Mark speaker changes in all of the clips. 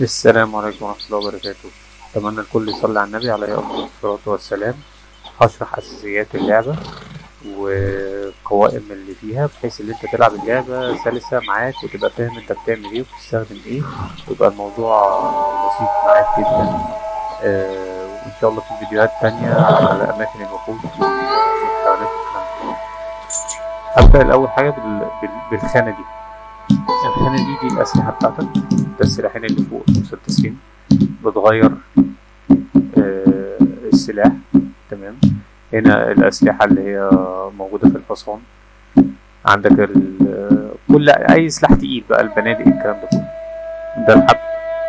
Speaker 1: السلام عليكم ورحمة الله وبركاته أتمنى الكل يصلي على النبي عليه أفضل الصلاة والسلام هشرح أساسيات اللعبة وقوائم اللي فيها بحيث إن أنت تلعب اللعبة سلسة معاك وتبقى فاهم أنت بتعمل إيه وبتستخدم إيه ويبقى الموضوع بسيط معاك جدا آه وإن شاء الله في فيديوهات تانية على أماكن الوقوف والحيوانات والكلام ده. هبدأ الأول حاجة بال- بال- بالخانة دي الخانة دي دي الأسلحة بتاعتك ده السلاحين اللي فوق المسدسين بتغير آه، السلاح تمام هنا الأسلحة اللي هي موجودة في الحصان عندك ال- كل أي سلاح تقيل بقى البنادق الكلام ده كله ده الحبل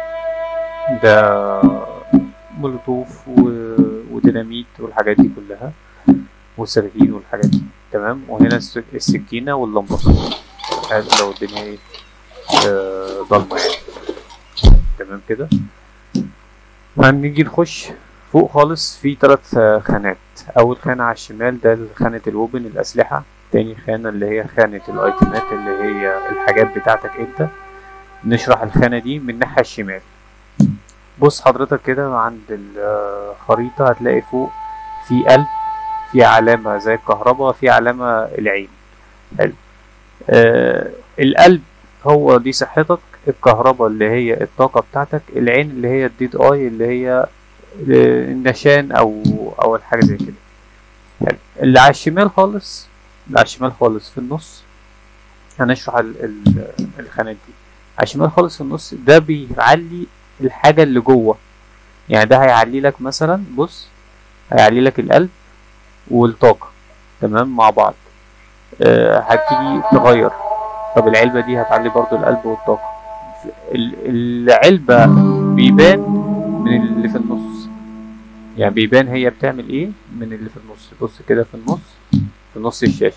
Speaker 1: ده مولوتوف و- وديناميت والحاجات دي كلها والسكاكين والحاجات دي تمام وهنا الس- السكينة واللمبة هذا لو الدنيا ايه آه، ضلمة يعني تمام كده هنيجي نخش فوق خالص في ثلاث خانات اول خانة على الشمال ده خانة الوبن الاسلحة تاني خانة اللي هي خانة الايتمات اللي هي الحاجات بتاعتك انت نشرح الخانة دي من الناحية الشمال بص حضرتك كده عند الخريطة هتلاقي فوق في قلب في علامة زي الكهرباء في علامة العين حلو آه القلب هو دي صحتك الكهرباء اللي هي الطاقة بتاعتك العين اللي هي الديد اي اللي هي النشان او او الحاجة زي كده حلو اللي على الشمال خالص اللي على الشمال خالص في النص هنشرح ال- ال- الخانات دي على الشمال خالص في النص ده بيعلي الحاجة اللي جوه يعني ده هيعلي لك مثلا بص هيعلي لك القلب والطاقة تمام مع بعض آه، هتيجي تغير طب العلبة دي هتعلي برضو القلب والطاقة ال- العلبة بيبان من اللي في النص يعني بيبان هي بتعمل ايه من اللي في النص بص كده في النص في نص الشاشة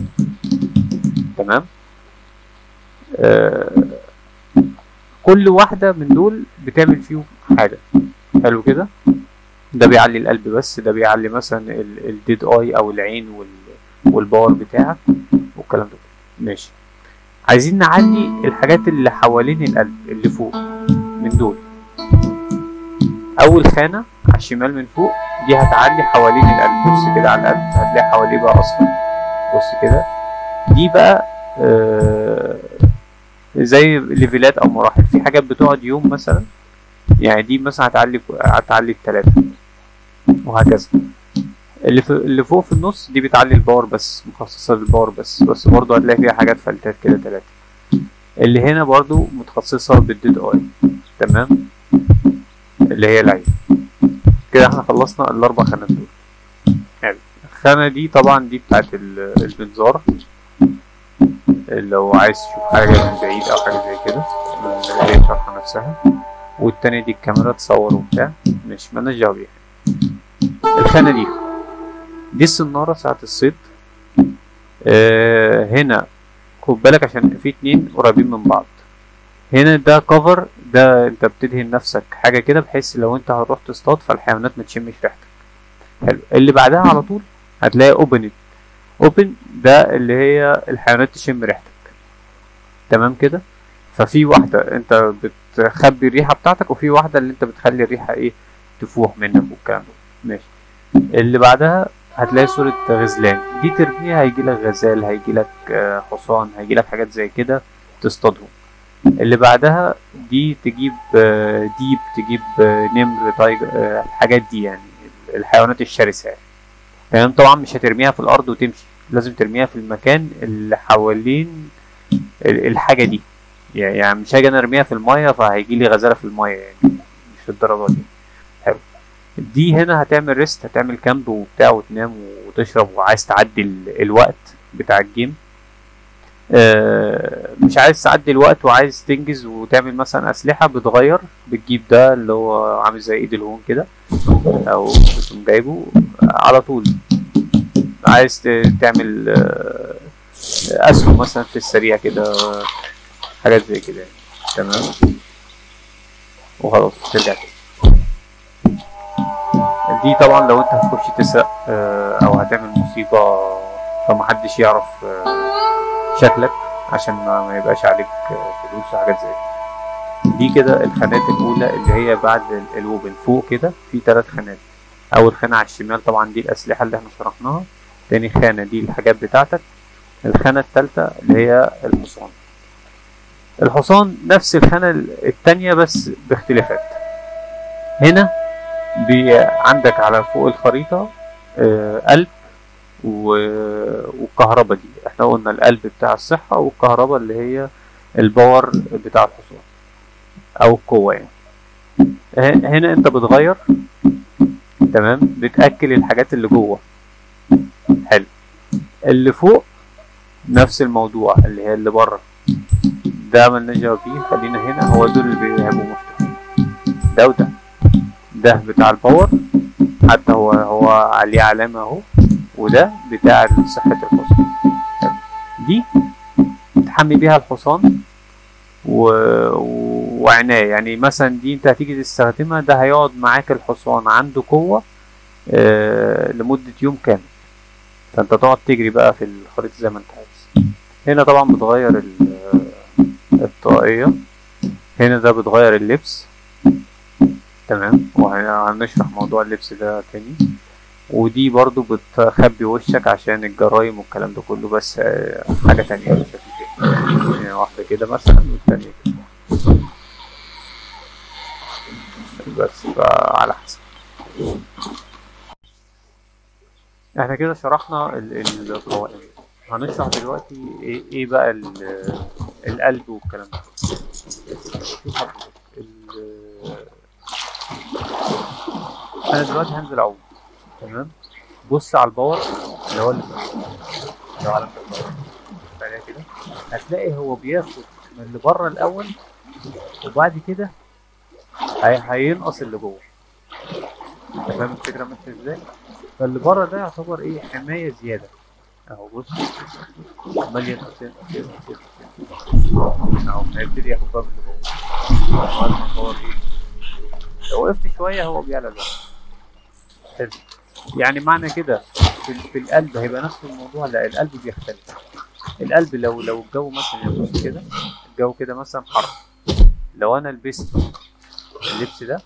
Speaker 1: تمام آه كل واحدة من دول بتعمل فيهم حاجة حلو كده ده بيعلي القلب بس ده بيعلي مثلا الديد اي او العين وال والباور بتاعك والكلام ده ماشي عايزين نعلي الحاجات اللي حوالين القلب اللي فوق من دول اول خانه على الشمال من فوق دي هتعلي حوالين القلب بص كده على القلب هتلاقي حواليه بقى اصفر بص كده دي بقى آه زي ليفلات او مراحل في حاجات بتقعد يوم مثلا يعني دي مثلا هتعلي هتعلي التلاتة وهكذا اللي في اللي فوق في النص دي بتعلي الباور بس مخصصة للباور بس بس برضه هتلاقي فيها حاجات فلتات كده تلاتة اللي هنا برضه متخصصة بالديد اي تمام اللي هي العين كده احنا خلصنا الاربع خانات دول حلو الخانة دي طبعا دي بتاعت ال- البنزار لو عايز تشوف حاجة من بعيد او حاجة زي كده اللي هي الشرحة نفسها والتانية دي الكاميرا تصور وبتاع مش مالناش دعوة بيها الخانة دي دي السنارة ساعة الصيد آه هنا خد بالك عشان في اتنين قريبين من بعض هنا ده كفر ده انت بتدهن نفسك حاجة كده بحيث لو انت هتروح تصطاد فالحيوانات ما تشمش ريحتك حلو اللي بعدها على طول هتلاقي اوبن اوبن ده اللي هي الحيوانات تشم ريحتك تمام كده ففي واحدة انت بتخبي الريحة بتاعتك وفي واحدة اللي انت بتخلي الريحة ايه تفوح منك والكلام ده ماشي اللي بعدها هتلاقي صورة غزلان دي ترميها هيجيلك غزال هيجيلك آه، حصان هيجيلك حاجات زي كده تصطادهم اللي بعدها دي تجيب آه، ديب تجيب آه، نمر تايجر آه، الحاجات دي يعني الحيوانات الشرسة يعني تمام طبعا مش هترميها في الأرض وتمشي لازم ترميها في المكان اللي حوالين ال- الحاجة دي يعني يعني مش هاجي انا ارميها في المية فهيجيلي غزالة في المية يعني مش الدرجة دي حلو دي هنا هتعمل ريست هتعمل كامب وبتاع وتنام وتشرب وعايز تعدي ال- الوقت بتاع الجيم آه، مش عايز تعدي الوقت وعايز تنجز وتعمل مثلا أسلحة بتغير بتجيب ده اللي هو عامل زي ايد الهون كده أو تقوم جايبه على طول عايز ت- تعمل آه، أسهم مثلا في السريع كده حاجات زي كده يعني. تمام وخلاص ترجع تاني دي طبعا لو انت هتخش تسرق آه، او هتعمل مصيبة فمحدش يعرف آه، شكلك عشان ما ما يبقاش عليك آه، فلوس وحاجات زي كده دي كده الخانات الاولى اللي هي بعد ال- الوبن فوق كده في ثلاث خانات اول خانه على الشمال طبعا دي الاسلحه اللي احنا شرحناها تاني خانه دي الحاجات بتاعتك الخانه الثالثه اللي هي الحصان الحصان نفس الخانه التانية بس باختلافات هنا بي عندك على فوق الخريطه آه، قلب و- والكهرباء دي احنا قلنا القلب بتاع الصحة والكهرباء اللي هي الباور بتاع الحصان او القوة يعني ه- هنا انت بتغير تمام بتأكل الحاجات اللي جوه حلو اللي فوق نفس الموضوع اللي هي اللي بره ده ملناش دعوة بيه خلينا هنا هو دول اللي بيهبوا مفتوحين ده وده ده بتاع الباور حتى هو هو عليه علامة اهو وده بتاع صحة الحصان دي تحمي بيها الحصان و... وعناية يعني مثلا دي انت هتيجي تستخدمها ده هيقعد معاك الحصان عنده قوة آه لمدة يوم كامل فانت تقعد تجري بقى في الخريطة زي ما انت عايز هنا طبعا بتغير ال- الطاقية هنا ده بتغير اللبس تمام وهنشرح موضوع اللبس ده تاني ودي برضو بتخبي وشك عشان الجرايم والكلام ده كله بس آه، حاجة تانية بشكل تاني يعني واحدة كده مثلا والتانية كده بس على حسب احنا كده شرحنا ال- ال- القوائم هنشرح دلوقتي ايه, ايه بقى ال- القلب والكلام ده شوف حضرتك، ال- انا دلوقتي هنزل اعوم تمام بص على الباور اللي هو اللي اللي هو علامة الباور بص عليها كده هتلاقي هو بياخد من اللي بره الاول وبعد كده هي... هينقص اللي جوه انت فاهم الفكره ماشيه ازاي فاللي بره ده يعتبر ايه حمايه زياده اهو بص عمال ينقص ينقص ينقص ينقص اهو هيبتدي ياخد بقى من اللي جوه لغاية ما الباور ايه لو وقفت شويه هو بيعلى لوحده حلو يعني معنى كده في, في القلب هيبقى نفس الموضوع لا القلب بيختلف القلب لو لو الجو مثلا يبص كده الجو كده مثلا حر لو انا لبست اللبس ده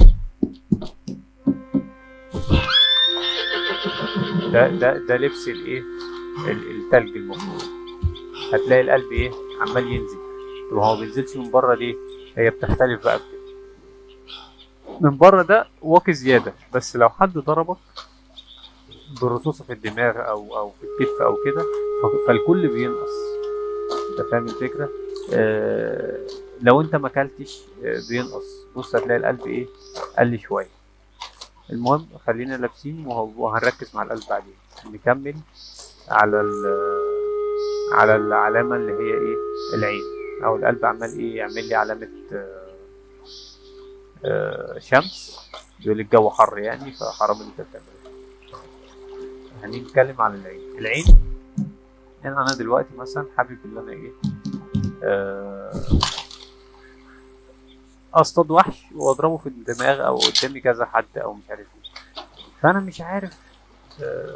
Speaker 1: ده ده ده لبس الايه ال- التلج المفروض هتلاقي القلب ايه عمال ينزل طب هو ما بينزلش من بره ليه هي بتختلف بقى بكده من بره ده واقي زياده بس لو حد ضربك بالرصاصه في الدماغ او او في الكتف او كده ف- فالكل بينقص انت فاهم الفكره آه لو انت ما اكلتش آه بينقص بص هتلاقي القلب ايه قل شويه المهم خلينا لابسين وه- وهنركز مع القلب بعدين نكمل على ال على العلامه اللي هي ايه العين او القلب عمال ايه يعمل لي علامه آه آه شمس بيقول لي الجو حر يعني فحرام اللي انت بتعمله هنتكلم عن العين العين يعني انا دلوقتي مثلا حابب ان انا ايه آه، اصطاد وحش واضربه في الدماغ او قدامي كذا حد او مش عارف ايه فانا مش عارف آه،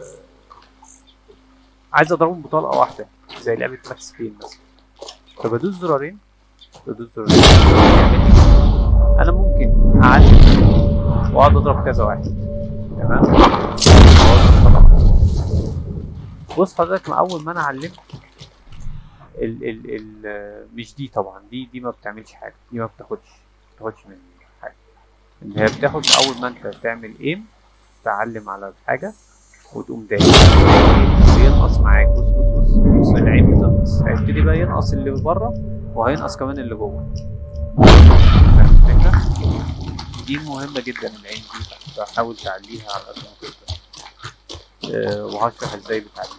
Speaker 1: عايز اضربهم بطلقه واحده زي لعبه ماكس بين مثلا فبدوس زرارين بدوس زرارين انا ممكن اعلم واقعد اضرب كذا واحد تمام وأضرب طلقة. بص حضرتك ما اول ما انا علمت ال ال ال مش دي طبعا دي دي ما بتعملش حاجه دي ما بتاخدش ما بتاخدش من حاجه اللي هي بتاخد اول ما انت تعمل ايم تعلم على الحاجه وتقوم دايس بينقص معاك بص بص بص بص العين بتنقص هيبتدي بقى ينقص اللي بره وهينقص كمان اللي جوه فاهم الفكره؟ دي مهمه جدا العين دي بحاول تعليها على قد ما تقدر آه، وهشرح ازاي بتعليها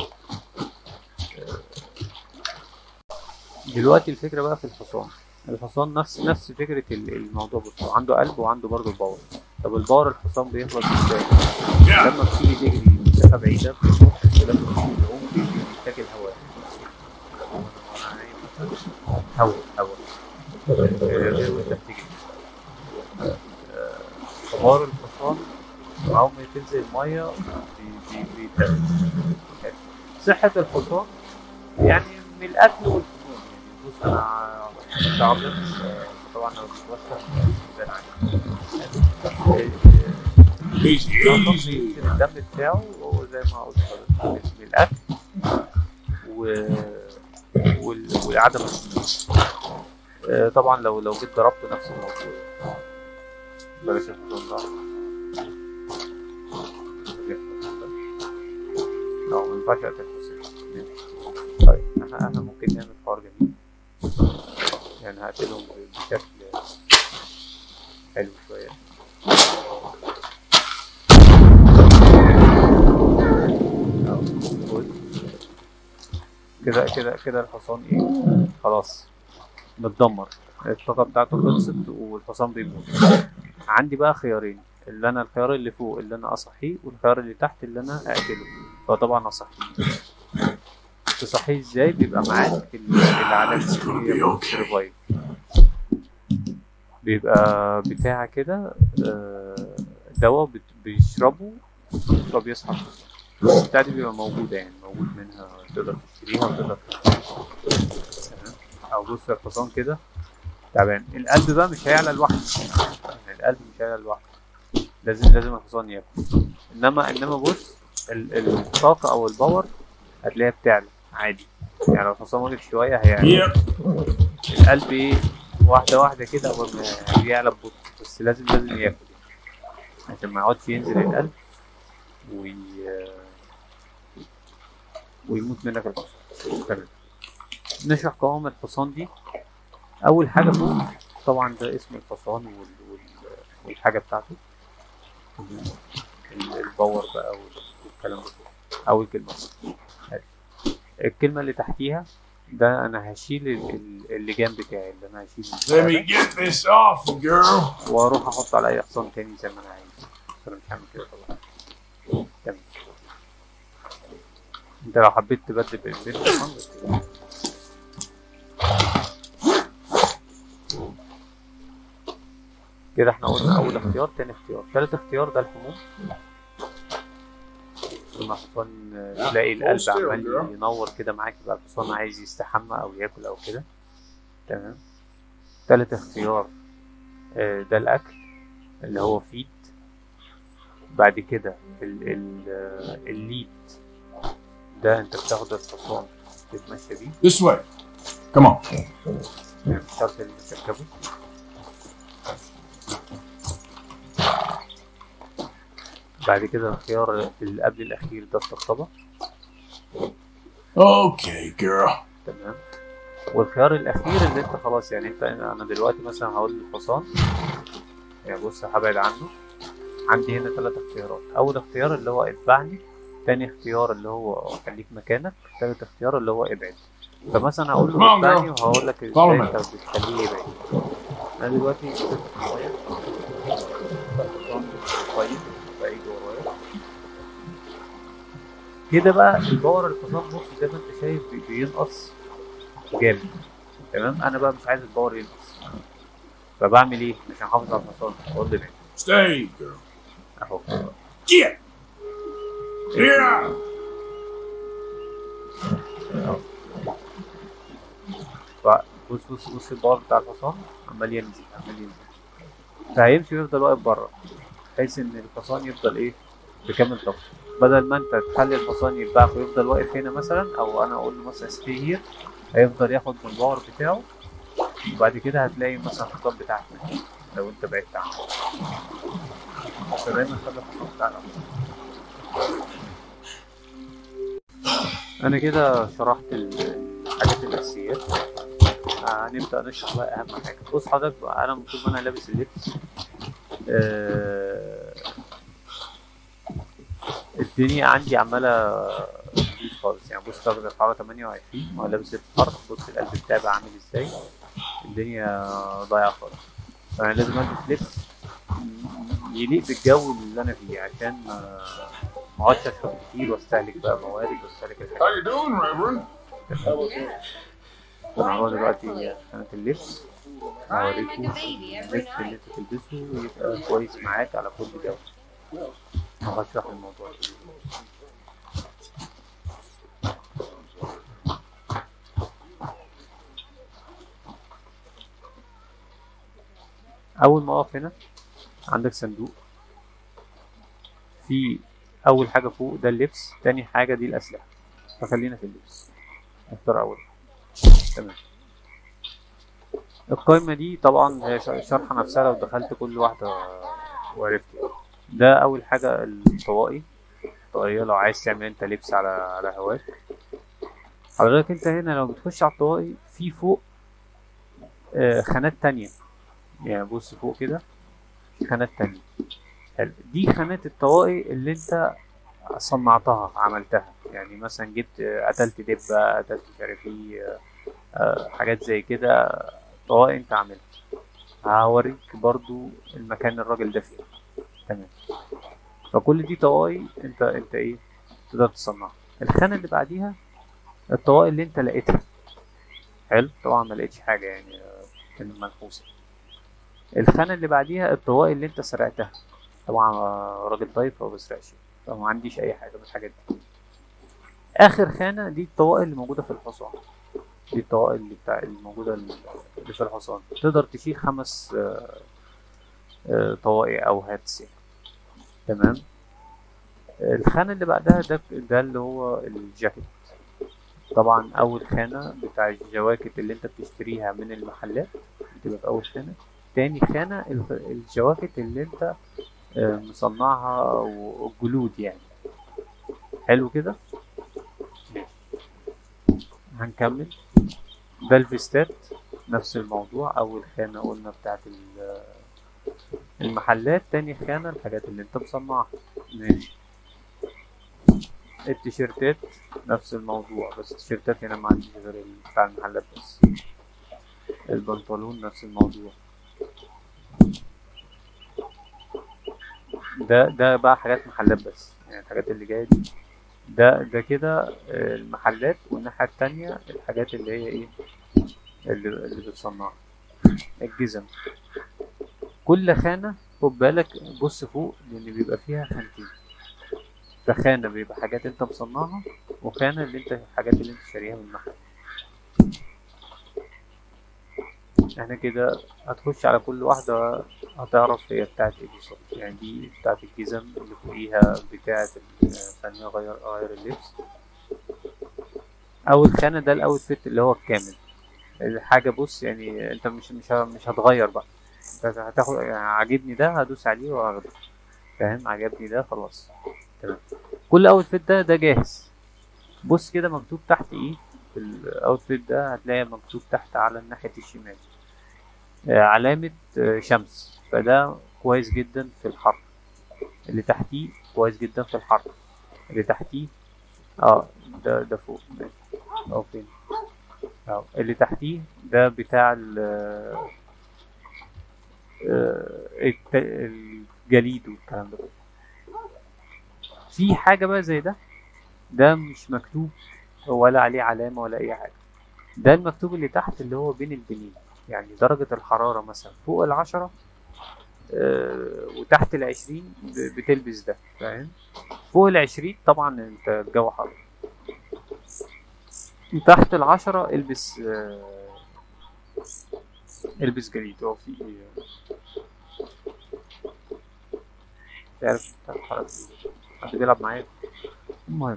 Speaker 1: دلوقتي الفكرة بقى في الحصان الحصان نفس نفس فكرة ال- الموضوع بالظبط عنده قلب وعنده برضه الباور طب الباور الحصان بيخلص ازاي؟ لما بتيجي تجري مسافة بعيدة بتروح ولما بتيجي تعوم بيجي بيتاكل هواء هواء هواء آه، وانت بتجري آه، باور الحصان أول ما تنزل المية بي- بي- بيتاكل صحة الحصان يعني من الأكل والفنون يعني بص أنا تعبت طبعا لو بتوسع ده عادي
Speaker 2: He's
Speaker 1: النظام
Speaker 2: easy.
Speaker 1: بينزل الدم بتاعه هو زي ما قلت حضرتك بالاكل و وال... وعدم السموم آه، طبعا لو لو جيت ضربت نفس الموضوع بلاش الحصان ده لا ما ينفعش اقتل الحصان طيب احنا احنا ممكن نعمل حوار جميل يعني هقتلهم بشكل حلو شوية أهو، خد. كده كده كده الحصان ايه خلاص متدمر الطاقة بتاعته خلصت والحصان بيموت عندي بقى خيارين اللي انا الخيار اللي فوق اللي انا اصحيه والخيار اللي تحت اللي انا اقتله فطبعا اصحيه تصحيه ازاي بيبقى معاك ال- العلامة
Speaker 2: It's gonna
Speaker 1: اللي
Speaker 2: be
Speaker 1: هي
Speaker 2: okay.
Speaker 1: ريفايف بيبقى بتاع كده آه، دواء بت- بيشربه فبيصحى البتاع دي بيبقى موجودة يعني موجود منها تقدر تشتريها وتقدر تاخدها. تمام أو بص الحصان كده تعبان القلب بقى مش هيعلى لوحده يعني القلب مش هيعلى لوحده لازم لازم الحصان ياكل انما انما بص ال- الطاقة او الباور هتلاقيها بتعلى عادي يعني لو الحصان واقف شوية هيعلى
Speaker 2: Yep.
Speaker 1: القلب ايه واحدة واحدة كده أول ما يعلى ببطء بس لازم لازم ياكل يعني. عشان ما يقعدش ينزل القلب وي... ويموت منك الحصان تمام نشرح قوام الحصان دي أول حاجة فوق طبعا ده اسم الحصان وال... وال... والحاجة بتاعته ال- الباور بقى وال- والكلام ده أول كلمة حلو. الكلمة اللي تحتيها ده أنا هشيل ال- ال- اللجام بتاعي اللي أنا هشيل
Speaker 2: Let me get this off, girl.
Speaker 1: واروح احط على اي حصان تاني زي ما انا عايز بس انا مش هعمل كده طبعا تمام انت لو حبيت تبدل بين بين حصان بس كده احنا قلنا اول اختيار تاني اختيار تالت اختيار ده الحموم لما الحصان آه، تلاقي القلب
Speaker 2: Hold still,
Speaker 1: عمال
Speaker 2: girl.
Speaker 1: ينور كده معاك يبقى الحصان عايز يستحمى او ياكل او كده تمام تالت اختيار آه، ده الاكل اللي هو فيد بعد كده ال ال آه، الليد ده انت بتاخد الحصان تتمشى بيه
Speaker 2: This way. Come on.
Speaker 1: يعني مش شرط اللي تركبه بعد كده الخيار اللي قبل الاخير ده الطبطبه
Speaker 2: Okay, girl.
Speaker 1: تمام والخيار الاخير اللي انت خلاص يعني انت انا دلوقتي مثلا هقول للحصان يعني بص هبعد عنه عندي هنا ثلاث اختيارات اول اختيار اللي هو اتبعني تاني اختيار اللي هو خليك مكانك تالت اختيار اللي هو ابعد فمثلا هقول له
Speaker 2: Come on,
Speaker 1: اتبعني
Speaker 2: girl.
Speaker 1: وهقول لك
Speaker 2: Follow
Speaker 1: ازاي
Speaker 2: me.
Speaker 1: انت بتخليه يبعد انا دلوقتي جبت الحصان الحصان كويس بعيد ورايا كده بقى الباور الحصان بص زي ما انت شايف بي- بينقص جامد تمام انا بقى مش عايز الباور ينقص فبعمل ايه عشان احافظ على الحصان اقول له بعد
Speaker 2: Stay, girl.
Speaker 1: اهو
Speaker 2: Get. Yeah.
Speaker 1: اهو فبص بص بص الباور بتاع الحصان عمال ينزل عمال ينزل فهيمشي ويفضل واقف بره بحيث ان الحصان يفضل ايه بكامل طاقته بدل ما انت تخلي الحصان يتبعك ويفضل واقف هنا مثلا او انا اقول له مثلا ستي هير هيفضل ياخد من الباور بتاعه وبعد كده هتلاقي مثلا الحصان بتاعك مات لو انت بعدت عنه فدايما خلي الحصان بتاعك انا كده شرحت ال- الحاجات الاساسيات هنبدا نشرح بقى اهم حاجه بص حضرتك بقى انا المفروض وانا لابس اللبس آه، الدنيا عندي عماله تزيد خالص يعني بص درجه الحراره 28 وانا لابس لبس حر بص القلب بتاعي بقى عامل ازاي الدنيا ضايعه خالص فانا لازم البس لبس يليق بالجو اللي انا فيه عشان ما ما اقعدش اشرب كتير واستهلك بقى موارد واستهلك
Speaker 2: How
Speaker 1: الحاجات
Speaker 2: you doing, Reverend?
Speaker 1: انا هو دلوقتي خانة اللبس
Speaker 3: Crying like
Speaker 1: هوريكم
Speaker 3: a baby every
Speaker 1: اللبس اللي
Speaker 3: night.
Speaker 1: انت تلبسه ويبقى كويس معاك على كل جو هشرح الموضوع ده اول ما اقف هنا عندك صندوق في اول حاجه فوق ده اللبس تاني حاجه دي الاسلحه فخلينا في اللبس نختار اول تمام القائمة دي طبعا هي ش- شرحة نفسها لو دخلت كل واحدة وعرفت ده أول حاجة الطواقي الطاقية لو عايز تعمل انت لبس على على هواك حضرتك انت هنا لو بتخش على الطواقي في فوق آه، خانات تانية يعني بص فوق كده في خانات تانية حلو دي خانات الطواقي اللي انت صنعتها عملتها يعني مثلا جبت آه، قتلت دبة قتلت مش عارف ايه آه، آه، حاجات زي كده طواقي انت عاملها هوريك برضو المكان الراجل ده فين تمام فكل دي طواقي انت انت ايه تقدر تصنعها الخانة اللي بعديها الطواقي اللي انت لقيتها حلو طبعا ما لقيتش حاجة يعني آه، كانت منحوسة الخانة اللي بعديها الطواقي اللي انت سرقتها طبعا آه، راجل طيب فما بسرقش فما عنديش اي حاجة من الحاجات دي اخر خانة دي الطواقي اللي موجودة في الحصان دي الطواقي اللي بتاع الموجودة اللي في الحصان تقدر تشيل خمس آه، آه، طواقي او هاتس يعني. تمام الخانة اللي بعدها ده ده اللي هو الجاكيت طبعا اول خانة بتاع الجواكت اللي انت بتشتريها من المحلات بتبقى في اول خانة تاني خانة الخ- الجواكت اللي انت آه، مصنعها وجلود يعني حلو كده ماشي. هنكمل ده الفيستات نفس الموضوع اول خانة قلنا بتاعت ال- المحلات تاني خانة الحاجات اللي انت مصنعها ماشي التيشيرتات نفس الموضوع بس التيشيرتات هنا ما عنديش غير ال- بتاع المحلات بس البنطلون نفس الموضوع ده ده بقى حاجات محلات بس يعني الحاجات اللي جاية دي ده ده كده آه، المحلات والناحية التانية الحاجات اللي هي ايه اللي, اللي بتصنعها الجزم كل خانة خد بالك بص فوق لأن بيبقى فيها خانتين فخانة بيبقى حاجات انت مصنعها وخانة اللي انت الحاجات اللي انت شاريها من المحل احنا كده هتخش على كل واحدة هتعرف هي بتاعت ايه بالظبط يعني دي بتاعت الجزم اللي فوقيها بتاعت ال- ثانية غير غير اللبس أول خانة ده الأوت فيت اللي هو الكامل الحاجة بص يعني انت مش مش ه- مش هتغير بقى انت هتاخد يعني عاجبني ده هدوس عليه وهاخده فاهم عجبني ده خلاص تمام كل اوت فيت ده ده جاهز بص كده مكتوب تحت ايه في الاوت فيت ده هتلاقي مكتوب تحت على ناحية الشمال آه، علامة آه، شمس فده كويس جدا في الحر اللي تحتيه كويس جدا في الحر اللي تحتيه اه ده ده فوق ماشي اه فين اه اللي تحتيه ده بتاع ال آه، الت- الجليد والكلام ده كله. في حاجة بقى زي ده ده مش مكتوب ولا عليه علامة ولا أي حاجة ده المكتوب اللي تحت اللي هو بين البنين يعني درجة الحرارة مثلا فوق العشرة آه، وتحت العشرين ب- بتلبس ده فاهم فوق العشرين طبعا انت الجو حر تحت العشرة البس آه، البس جليد هو في تعرف بتاع الحركة دي. حد بيلعب معايا المهم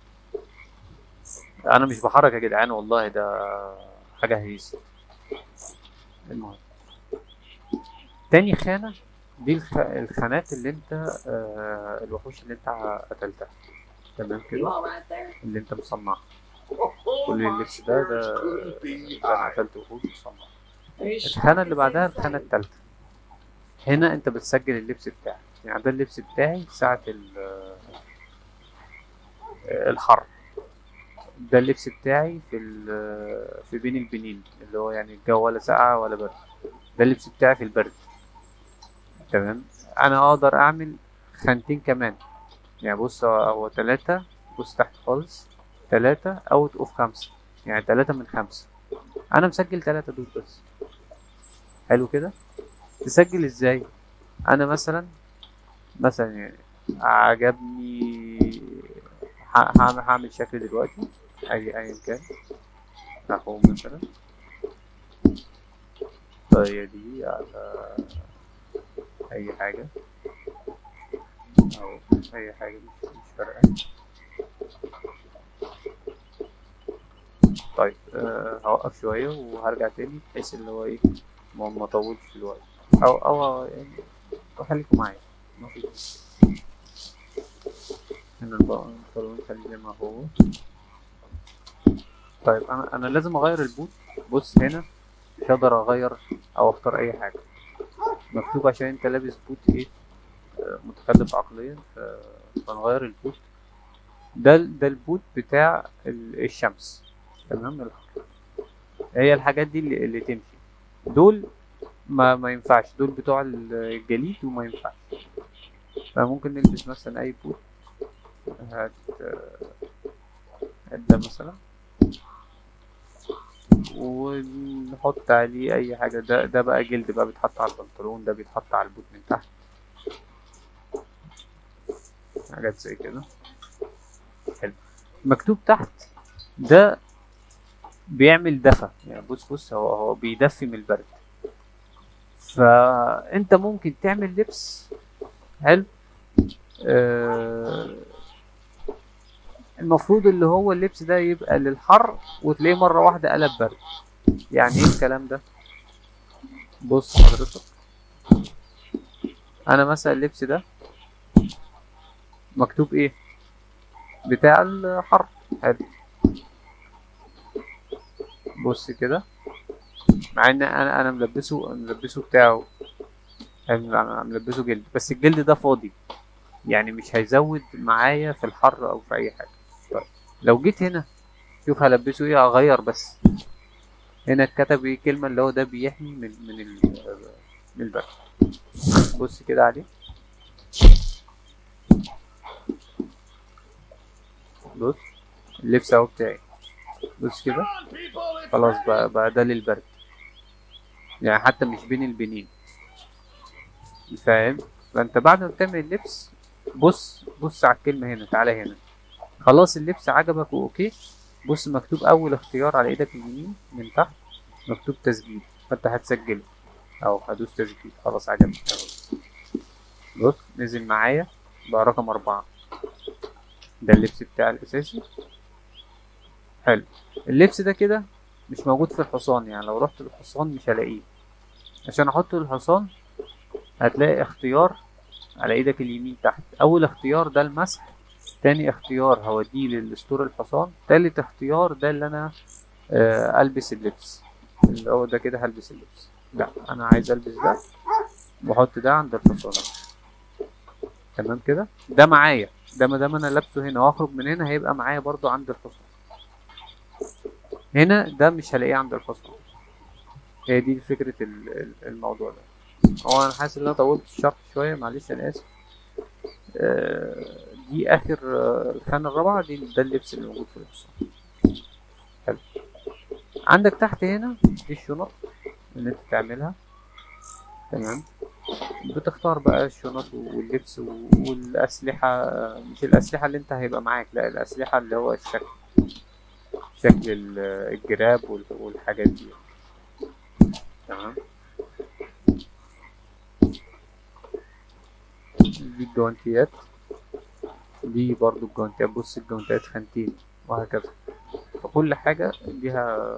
Speaker 1: انا مش بحرك يا جدعان والله ده حاجة هيس المهم تاني خانة دي الخ... الخانات اللي انت آه الوحوش اللي انت قتلتها تمام
Speaker 3: You
Speaker 1: كده
Speaker 3: all right there?
Speaker 1: اللي انت مصنعها
Speaker 2: Oh,
Speaker 1: كل
Speaker 2: my
Speaker 1: اللبس ده ده
Speaker 2: spirits couldn't be
Speaker 1: ده انا
Speaker 2: higher.
Speaker 1: قتلت وحوش مصنعها
Speaker 3: Are you
Speaker 1: الخانة
Speaker 3: sure
Speaker 1: اللي
Speaker 3: this
Speaker 1: بعدها
Speaker 3: is
Speaker 1: الخانة
Speaker 3: safe?
Speaker 1: التالتة هنا انت بتسجل اللبس بتاعك يعني ده اللبس بتاعي ساعة ال- آه، الحر ده اللبس بتاعي في ال- في بين البنين اللي هو يعني الجو ولا ساقعة ولا برد ده اللبس بتاعي في البرد تمام انا اقدر اعمل خانتين كمان يعني بص هو- هو تلاتة بص تحت خالص تلاتة اوت اوف خمسة يعني تلاتة من خمسة انا مسجل تلاتة دول بس حلو كده تسجل ازاي انا مثلا مثلا يعني عجبني ه- هعمل هعمل شكل دلوقتي اي ايا كان اهو مثلا طيب دي على اي حاجة او اي حاجة مش مش فارقة طيب أه هوقف شوية وهرجع تاني بحيث اللي هو ايه ما ما اطولش في الوقت او او يعني خليكم معايا ما في هنا البقى البالون خليه زي ما هو طيب انا انا لازم اغير البوت بص هنا مش هقدر اغير او اختار اي حاجة مكتوب عشان انت لابس بوت ايه آه، متخلف عقليا ف- فنغير البوت ده ال- ده البوت بتاع ال- الشمس تمام الحر هي الحاجات دي اللي, اللي تمشي دول ما ما ينفعش دول بتوع ال- الجليد وما ينفعش فممكن نلبس مثلا اي بوت هات آه، هات ده مثلا ونحط عليه اي حاجه ده ده بقى جلد بقى بيتحط على البنطلون ده بيتحط على البوت من تحت حاجات زي كده حلو مكتوب تحت ده بيعمل دفى يعني بص بص هو هو بيدفي من البرد فانت ممكن تعمل لبس حلو آه المفروض اللي هو اللبس ده يبقى للحر وتلاقيه مرة واحدة قلب برد يعني ايه الكلام ده بص حضرتك انا مثلا اللبس ده مكتوب ايه بتاع الحر حلو بص كده مع ان انا انا ملبسه ملبسه بتاعه حلو، انا ملبسه جلد بس الجلد ده فاضي يعني مش هيزود معايا في الحر او في اي حاجه طيب لو جيت هنا شوف هلبسه ايه هغير بس هنا اتكتب ايه كلمه اللي هو ده بيحمي من من ال- من البرد بص كده عليه بص اللبس اهو بتاعي بص كده
Speaker 2: on, people! It's
Speaker 1: خلاص
Speaker 2: ready!
Speaker 1: بقى بقى ده للبرد يعني حتى مش بين البنين فاهم فانت بعد ما بتعمل اللبس بص بص على الكلمة هنا تعالى هنا خلاص اللبس عجبك واوكي بص مكتوب اول اختيار على ايدك اليمين من تحت مكتوب تسجيل فانت هتسجله او هدوس تسجيل خلاص عجبك بص نزل معايا بقى رقم أربعة ده اللبس بتاعي الأساسي حلو اللبس ده كده مش موجود في الحصان يعني لو رحت للحصان مش هلاقيه عشان احطه للحصان هتلاقي اختيار على ايدك اليمين تحت اول اختيار ده المسح تاني اختيار هوديه للاسطور الحصان تالت اختيار ده اللي انا آه البس اللبس اللي هو ده كده هلبس اللبس لا انا عايز البس ده واحط ده عند الحصان تمام كده ده معايا ده ما دام انا لابسه هنا واخرج من هنا هيبقى معايا برضو عند الحصان هنا ده مش هلاقيه عند الحصان هي دي فكرة ال- ال- الموضوع ده هو انا حاسس ان انا طولت الشرح شوية معلش انا اسف آه، دي اخر آه، الخانة الرابعة دي ده اللبس اللي موجود في الحصان حلو عندك تحت هنا دي الشنط اللي انت تعملها تمام بتختار بقى الشنط واللبس والأسلحة آه، مش الأسلحة اللي انت هيبقى معاك لا الأسلحة اللي هو الشكل شكل ال- الجراب وال- والحاجات دي تمام دي الجوانتيات دي برضو الجوانتيات بص الجوانتيات خانتين وهكذا فكل حاجة ليها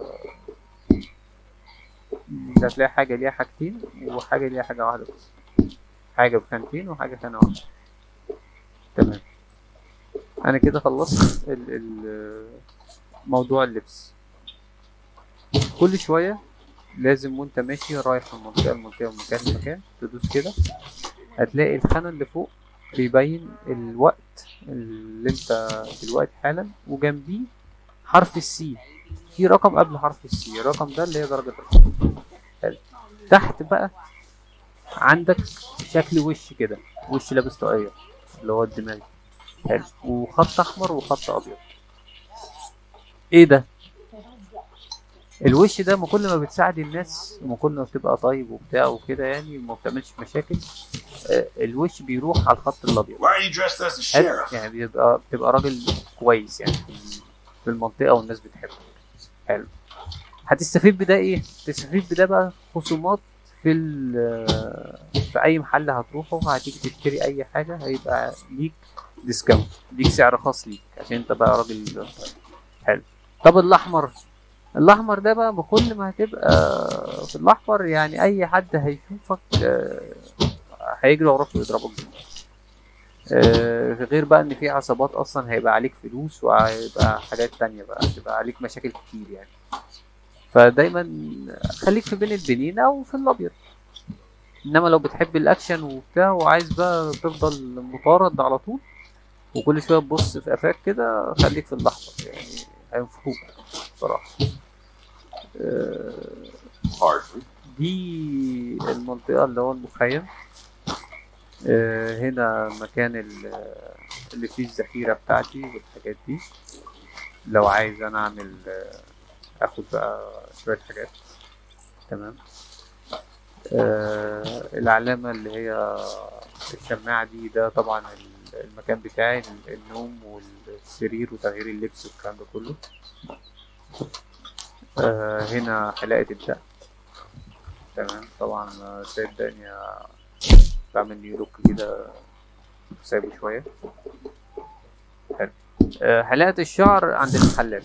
Speaker 1: انت هتلاقي حاجة ليها حاجتين وحاجة ليها حاجة واحدة بس حاجة بخانتين وحاجة خانة واحدة تمام أنا كده خلصت ال ال موضوع اللبس كل شوية لازم وانت ماشي رايح من منطقة لمنطقة ومن مكان لمكان تدوس كده هتلاقي الخانة اللي فوق بيبين الوقت اللي انت دلوقتي حالا وجنبيه حرف السي في رقم قبل حرف السي الرقم ده اللي هي درجة الحرارة حلو. تحت بقى عندك شكل وش كده وش لابس طاقية اللي هو الدماغ حلو وخط احمر وخط ابيض ايه ده الوش ده ما كل ما بتساعد الناس وما كل ما بتبقى طيب وبتاع وكده يعني وما بتعملش مشاكل آه، الوش بيروح على الخط الابيض
Speaker 2: Why are you dressed as a
Speaker 1: حلو
Speaker 2: sheriff?
Speaker 1: يعني بيبقى بتبقى راجل كويس يعني في- في المنطقة والناس بتحبك حلو هتستفيد بده ايه؟ تستفيد بده بقى خصومات في في ال- في اي محل هتروحه هتيجي تشتري اي حاجه هيبقى ليك ديسكاونت ليك سعر خاص ليك عشان انت بقى راجل حلو طب الاحمر الاحمر ده بقى بكل ما هتبقى في الاحمر يعني اي حد هيشوفك آه، هيجري وراك ويضربك بالنار. آه، غير بقى ان في عصابات اصلا هيبقى عليك فلوس وهيبقى حاجات تانية بقى هتبقى عليك مشاكل كتير يعني فدايما خليك في بين البنين او في الابيض انما لو بتحب الاكشن وبتاع وعايز بقى تفضل مطارد على طول وكل شويه تبص في قفاك كده خليك في الاحمر يعني هينفخوك بصراحه آه،
Speaker 2: Hardly.
Speaker 1: دي المنطقة اللي هو المخيم آه، هنا مكان ال- اللي فيه الذخيرة بتاعتي والحاجات دي لو عايز أنا أعمل آه، أخد بقى شوية حاجات تمام آه، العلامة اللي هي الشماعة دي ده طبعا ال- المكان بتاعي ال- النوم والسرير وتغيير اللبس والكلام ده كله آه، هنا حلاقة الدقن تمام طبعا آه، سيد دنيا بعمل نيو لوك كده سايبه شوية حلو آه، حلاقة الشعر عند المحلات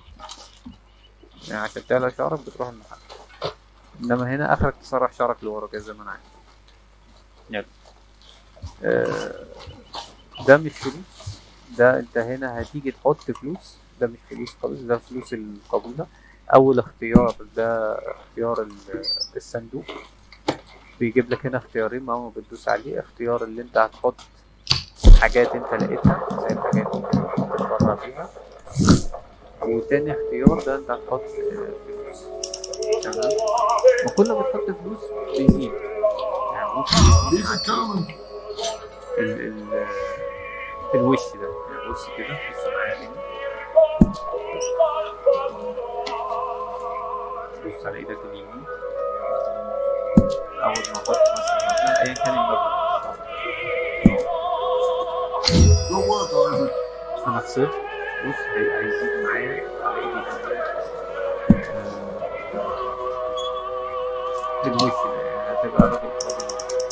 Speaker 1: يعني عشان تعلق شعرك بتروح المحل انما هنا اخرك تسرح شعرك لورا كده زي ما انا عايز يلا آه، ده مش فلوس ده انت هنا هتيجي تحط فلوس ده مش فلوس خالص ده فلوس القبيلة اول اختيار ده اختيار ال- الصندوق بيجيب لك هنا اختيارين ما ما بتدوس عليه اختيار اللي انت هتحط حاجات انت لقيتها زي الحاجات اللي بتتبرع فيها وتاني اختيار ده انت هتحط آه، فلوس تمام وكل ما تحط فلوس بيزيد يعني ممكن يزيد
Speaker 2: He's
Speaker 1: عن
Speaker 2: a coming.
Speaker 1: ال ال الوش ده يعني بص كده بص معايا هنا بص على ايدك اليمين اول ما احط مثلا مبلغ ايا كان المبلغ
Speaker 2: Good work, Arthur.
Speaker 1: انا خسرت بص هي- هيزيد معايا على ايدي اليمين آه، الوش ده يعني هتبقى راجل راجل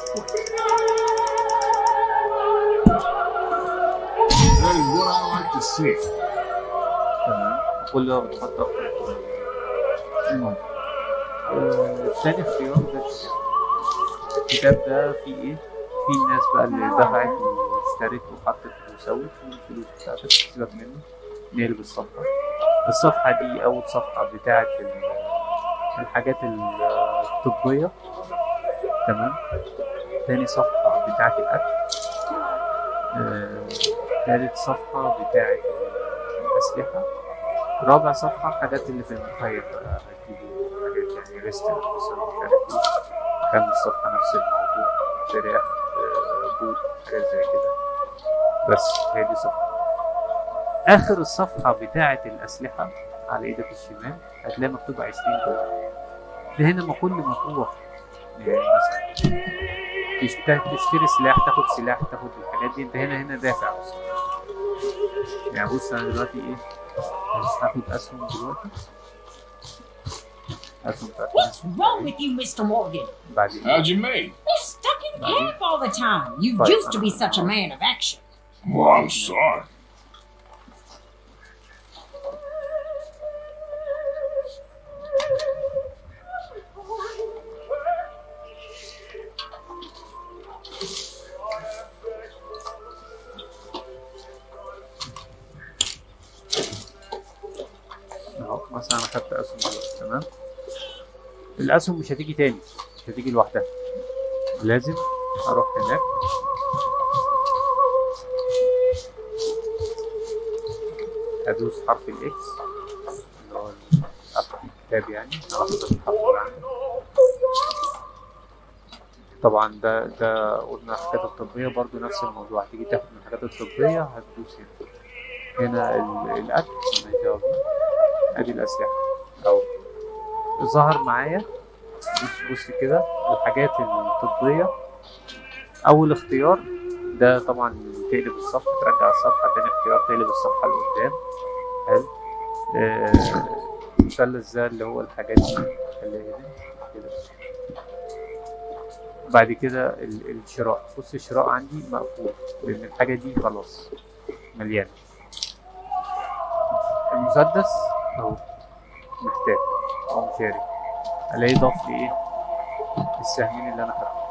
Speaker 2: That is what I like to see.
Speaker 1: تمام كل ده بتحط اكتر المهم آه، تاني اختيار ده الكتاب ده فيه ايه؟ فيه الناس بقى اللي دفعت واشترت وحطت وسوت والفلوس بتاعتك سيبك منه نقلب الصفحة الصفحة دي أول صفحة بتاعت ال- الحاجات ال- الطبية تمام تاني صفحة بتاعت الأكل آه، تالت صفحة بتاعت الأسلحة رابع صفحة حاجات اللي في المخيم بقى هتجيبوا حاجات يعني ريست مثلا مش عارف ايه خامس صفحة نفس الموضوع فراخ آه، بوت حاجات زي كده بس هي دي صفحة آخر الصفحة بتاعة الأسلحة على إيدك الشمال هتلاقي مكتوب عشرين دولار ده هنا ما كل ما تروح يعني مثلا تشت- تشتري سلاح تاخد سلاح تاخد الحاجات دي انت هنا هنا دافع اصلا يعني بص انا دلوقتي ايه بس هاخد اسهم دلوقتي اسهم بتاعت
Speaker 3: What's wrong with you, Mr. Morgan?
Speaker 1: بعدين
Speaker 2: How'd you make?
Speaker 3: You're stuck in camp all the time. You
Speaker 1: Right.
Speaker 3: used to be such a man of action.
Speaker 2: Well, I'm sorry.
Speaker 1: اهو مثلا انا خدت اسهم دلوقتي تمام الاسهم مش هتيجي تاني مش هتيجي لوحدها لازم اروح هناك ادوس حرف الاكس اللي هو افتح الكتاب يعني على حسب الحرف اللي عندي طبعا ده ده قلنا الحاجات الطبية برضو نفس الموضوع هتيجي تاخد من الحاجات الطبية هتدوس هنا هنا ال- الأكل ماشي يلا. ادي الاسلحه اهو ظهر معايا بص بص كده الحاجات الطبيه اول اختيار ده طبعا تقلب الصفحه ترجع الصفحه تاني اختيار تقلب الصفحه لقدام حلو آه، المثلث ده اللي هو الحاجات دي خليها هنا كده بعد كده ال- الشراء بص الشراء عندي مقفول لان الحاجه دي خلاص مليانه المسدس اهو محتاج او مشاري الاقي ضاف لي ايه السهمين اللي انا خدتهم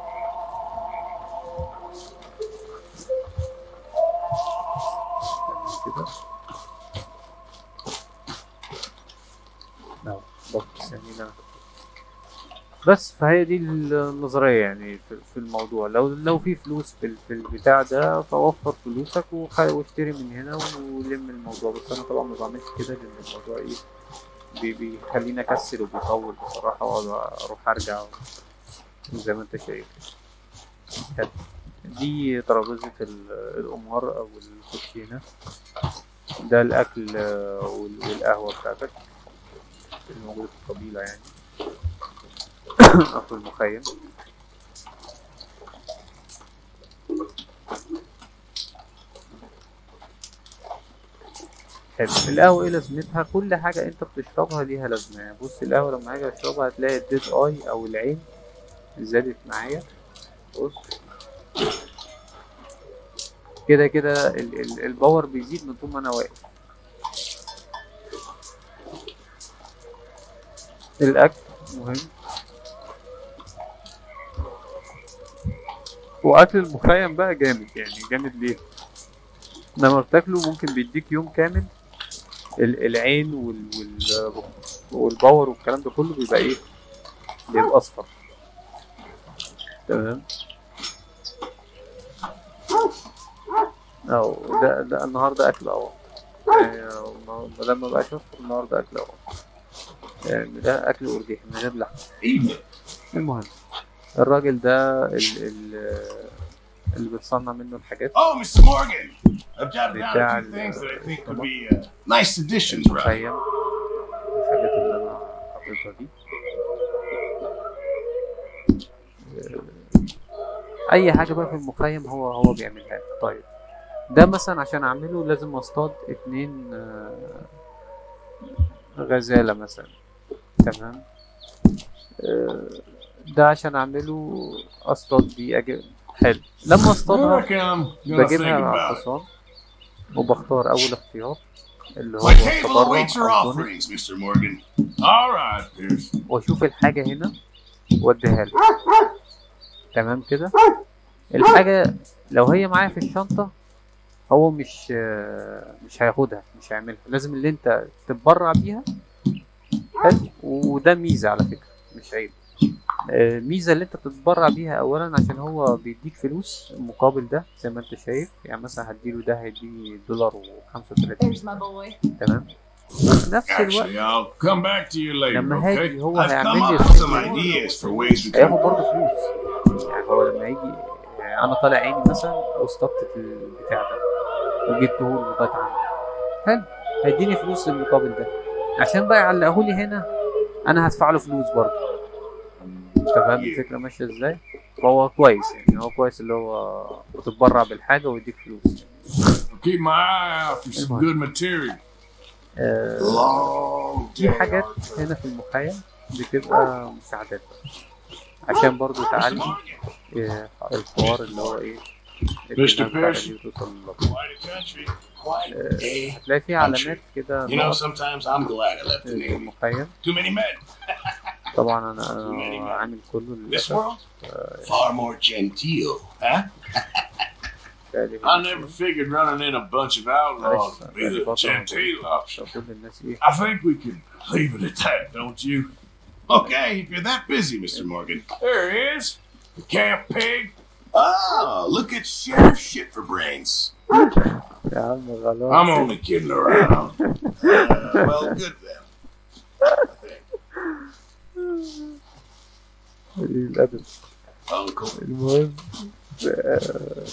Speaker 1: تمام كده اهو ضاف السهمين اللي انا خدتهم بس فهي دي النظرية يعني في في الموضوع لو لو في فلوس في ال- في البتاع ده فوفر فلوسك وخ- واشتري من هنا ولم الموضوع بس انا طبعا ما بعملش كده لان الموضوع ايه بي- بيخليني اكسل وبيطول بصراحة واقعد اروح ارجع زي ما انت شايف حلو. دي ترابيزة ال- القمار او الكوتشينة ده الاكل آه، وال- والقهوة بتاعتك الموجودة في القبيلة يعني أو في المخيم حلو القهوة ايه لازمتها كل حاجة انت بتشربها ليها لازمة يعني بص القهوة لما اجي اشربها هتلاقي الديد اي او العين زادت معايا بص كده كده ال- ال- الباور بيزيد من طول ما انا واقف الاكل مهم واكل المخيم بقى جامد يعني جامد ليه لما بتاكله ممكن بيديك يوم كامل ال- العين وال وال والباور والكلام ده كله بيبقى ايه بيبقى اصفر تمام او ده ده النهارده اكل اهو يعني لما بقى اشوف النهارده اكل اهو يعني ده اكل ارديحي من غير لحم المهم الراجل ده ال ال اللي بتصنع منه الحاجات
Speaker 2: Oh, Mr. Morgan. I've jotted down
Speaker 1: بتاع
Speaker 2: a few things that I think
Speaker 1: ال-
Speaker 2: would be uh, nice additions, right?
Speaker 1: المخيم الحاجات اللي انا حاططها دي اي حاجه بقى في المخيم هو هو بيعملها لي. طيب ده مثلا عشان اعمله لازم اصطاد اتنين آه، غزاله مثلا تمام آه، ده عشان اعمله اصطاد بيه أجي... حلو لما
Speaker 2: I
Speaker 1: اصطادها
Speaker 2: reckon I'm gonna think
Speaker 1: بجيبها مع
Speaker 2: about it.
Speaker 1: الحصان وبختار اول اختيار اللي هو
Speaker 2: My table
Speaker 1: تبرع
Speaker 2: awaits your
Speaker 1: أو دونت
Speaker 2: offerings, Mr. Morgan. All right, Pierce.
Speaker 1: واشوف الحاجة هنا واديها له تمام كده الحاجة لو هي معايا في الشنطة هو مش مش هياخدها مش هيعملها لازم اللي انت تتبرع بيها حلو وده ميزة على فكرة مش عيب آه، ميزة اللي انت تتبرع بيها اولا عشان هو بيديك فلوس مقابل ده زي ما انت شايف يعني مثلا هديله ده هيديني دولار وخمسة وتلاتين
Speaker 3: There's my boy.
Speaker 1: تمام وفي نفس الوقت
Speaker 2: Actually, I'll come back to you later,
Speaker 1: لما
Speaker 2: okay?
Speaker 1: هاجي هو
Speaker 2: I've come
Speaker 1: هيعمل لي
Speaker 2: up with some ideas for ways we
Speaker 1: هياخد
Speaker 2: can.
Speaker 1: برضه فلوس يعني هو لما يجي يعني انا طالع عيني مثلا واصطدت البتاع ده وجبته له لغايه عندي حلو هيديني فلوس للمقابل ده عشان بقى يعلقه لي هنا انا هدفع له فلوس برضه انت فاهم الفكره ماشيه ازاي فهو كويس يعني هو كويس اللي هو بتتبرع بالحاجه ويديك فلوس
Speaker 2: Keep my eye out for some
Speaker 1: Come on.
Speaker 2: good material.
Speaker 1: آه
Speaker 2: Long
Speaker 1: في
Speaker 2: day.
Speaker 1: حاجات هنا في المخيم بتبقى مساعدات عشان برضو تعلي آه، الحوار اللي هو ايه
Speaker 2: Mr.
Speaker 1: الدماغ
Speaker 2: Pierce.
Speaker 1: اللي توصل لللقب.
Speaker 4: Quite a country, quite a
Speaker 1: آه،
Speaker 4: day.
Speaker 1: هتلاقي في علامات كده
Speaker 4: You know,
Speaker 1: نقط
Speaker 4: sometimes I'm glad I left the
Speaker 1: في
Speaker 4: Navy.
Speaker 1: المخيم
Speaker 2: Too many men.
Speaker 1: طبعا انا أنا عامل كله
Speaker 4: This
Speaker 1: للأسف
Speaker 4: world, far more genteel, huh?
Speaker 1: تقريباً.
Speaker 2: I never figured running in a bunch of outlaws would be the genteel option.
Speaker 1: كل الناس ايه
Speaker 2: I think we can leave it at that, don't you? Okay, if you're that busy, Mr. Morgan. There he is. The camp pig.
Speaker 4: Oh, look at Sheriff Shit for brains.
Speaker 1: يا عم
Speaker 2: I'm
Speaker 1: خلاص
Speaker 2: only kidding around.
Speaker 4: Uh, well, good then.
Speaker 1: قليل الادب
Speaker 4: Uncle.
Speaker 1: المهم آه،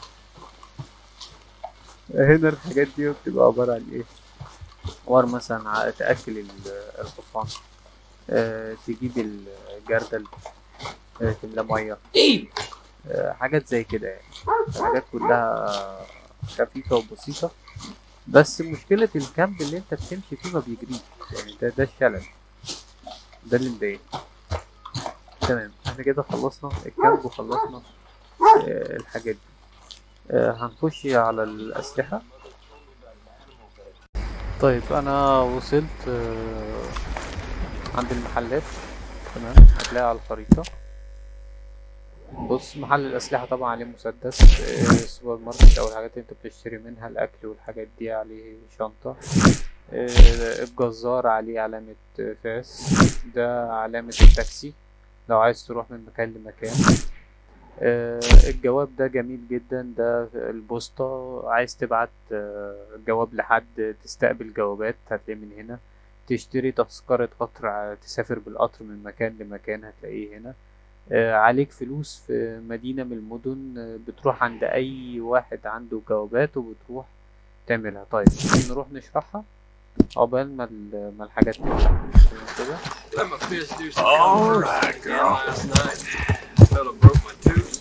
Speaker 1: هنا الحاجات دي بتبقى عبارة عن ايه حوار مثلا ع- تأكل ال- الحصان آه، تجيب الجردل آه، تملى مية
Speaker 4: Eat.
Speaker 1: آه، حاجات زي كده يعني حاجات كلها خفيفة وبسيطة بس مشكلة الكامب اللي انت بتمشي فيه ما بيجريش يعني ده ده الشلل ده اللي مضايقني تمام احنا كده خلصنا الكامب وخلصنا آه، الحاجات دي آه، هنخش على الأسلحة طيب أنا وصلت آه، عند المحلات تمام هتلاقي على الخريطة بص محل الأسلحة طبعا عليه مسدس آه، السوبر ماركت أو الحاجات اللي انت بتشتري منها الأكل والحاجات دي عليه شنطة آه، الجزار عليه علامة آه، فاس ده علامة التاكسي لو عايز تروح من مكان لمكان آه، الجواب ده جميل جدا ده البوسطة عايز تبعت آه، جواب لحد تستقبل جوابات هتلاقيه من هنا تشتري تذكرة قطر ع- تسافر بالقطر من مكان لمكان هتلاقيه هنا آه، عليك فلوس في مدينة من المدن آه، بتروح عند أي واحد عنده جوابات وبتروح تعملها طيب نروح نشرحها عقبال ما ال- ما الحاجات تفتح كده
Speaker 5: Let my fist do some
Speaker 2: All
Speaker 5: cover
Speaker 2: right,
Speaker 5: again
Speaker 2: girl.
Speaker 5: last night. Fella broke my tooth.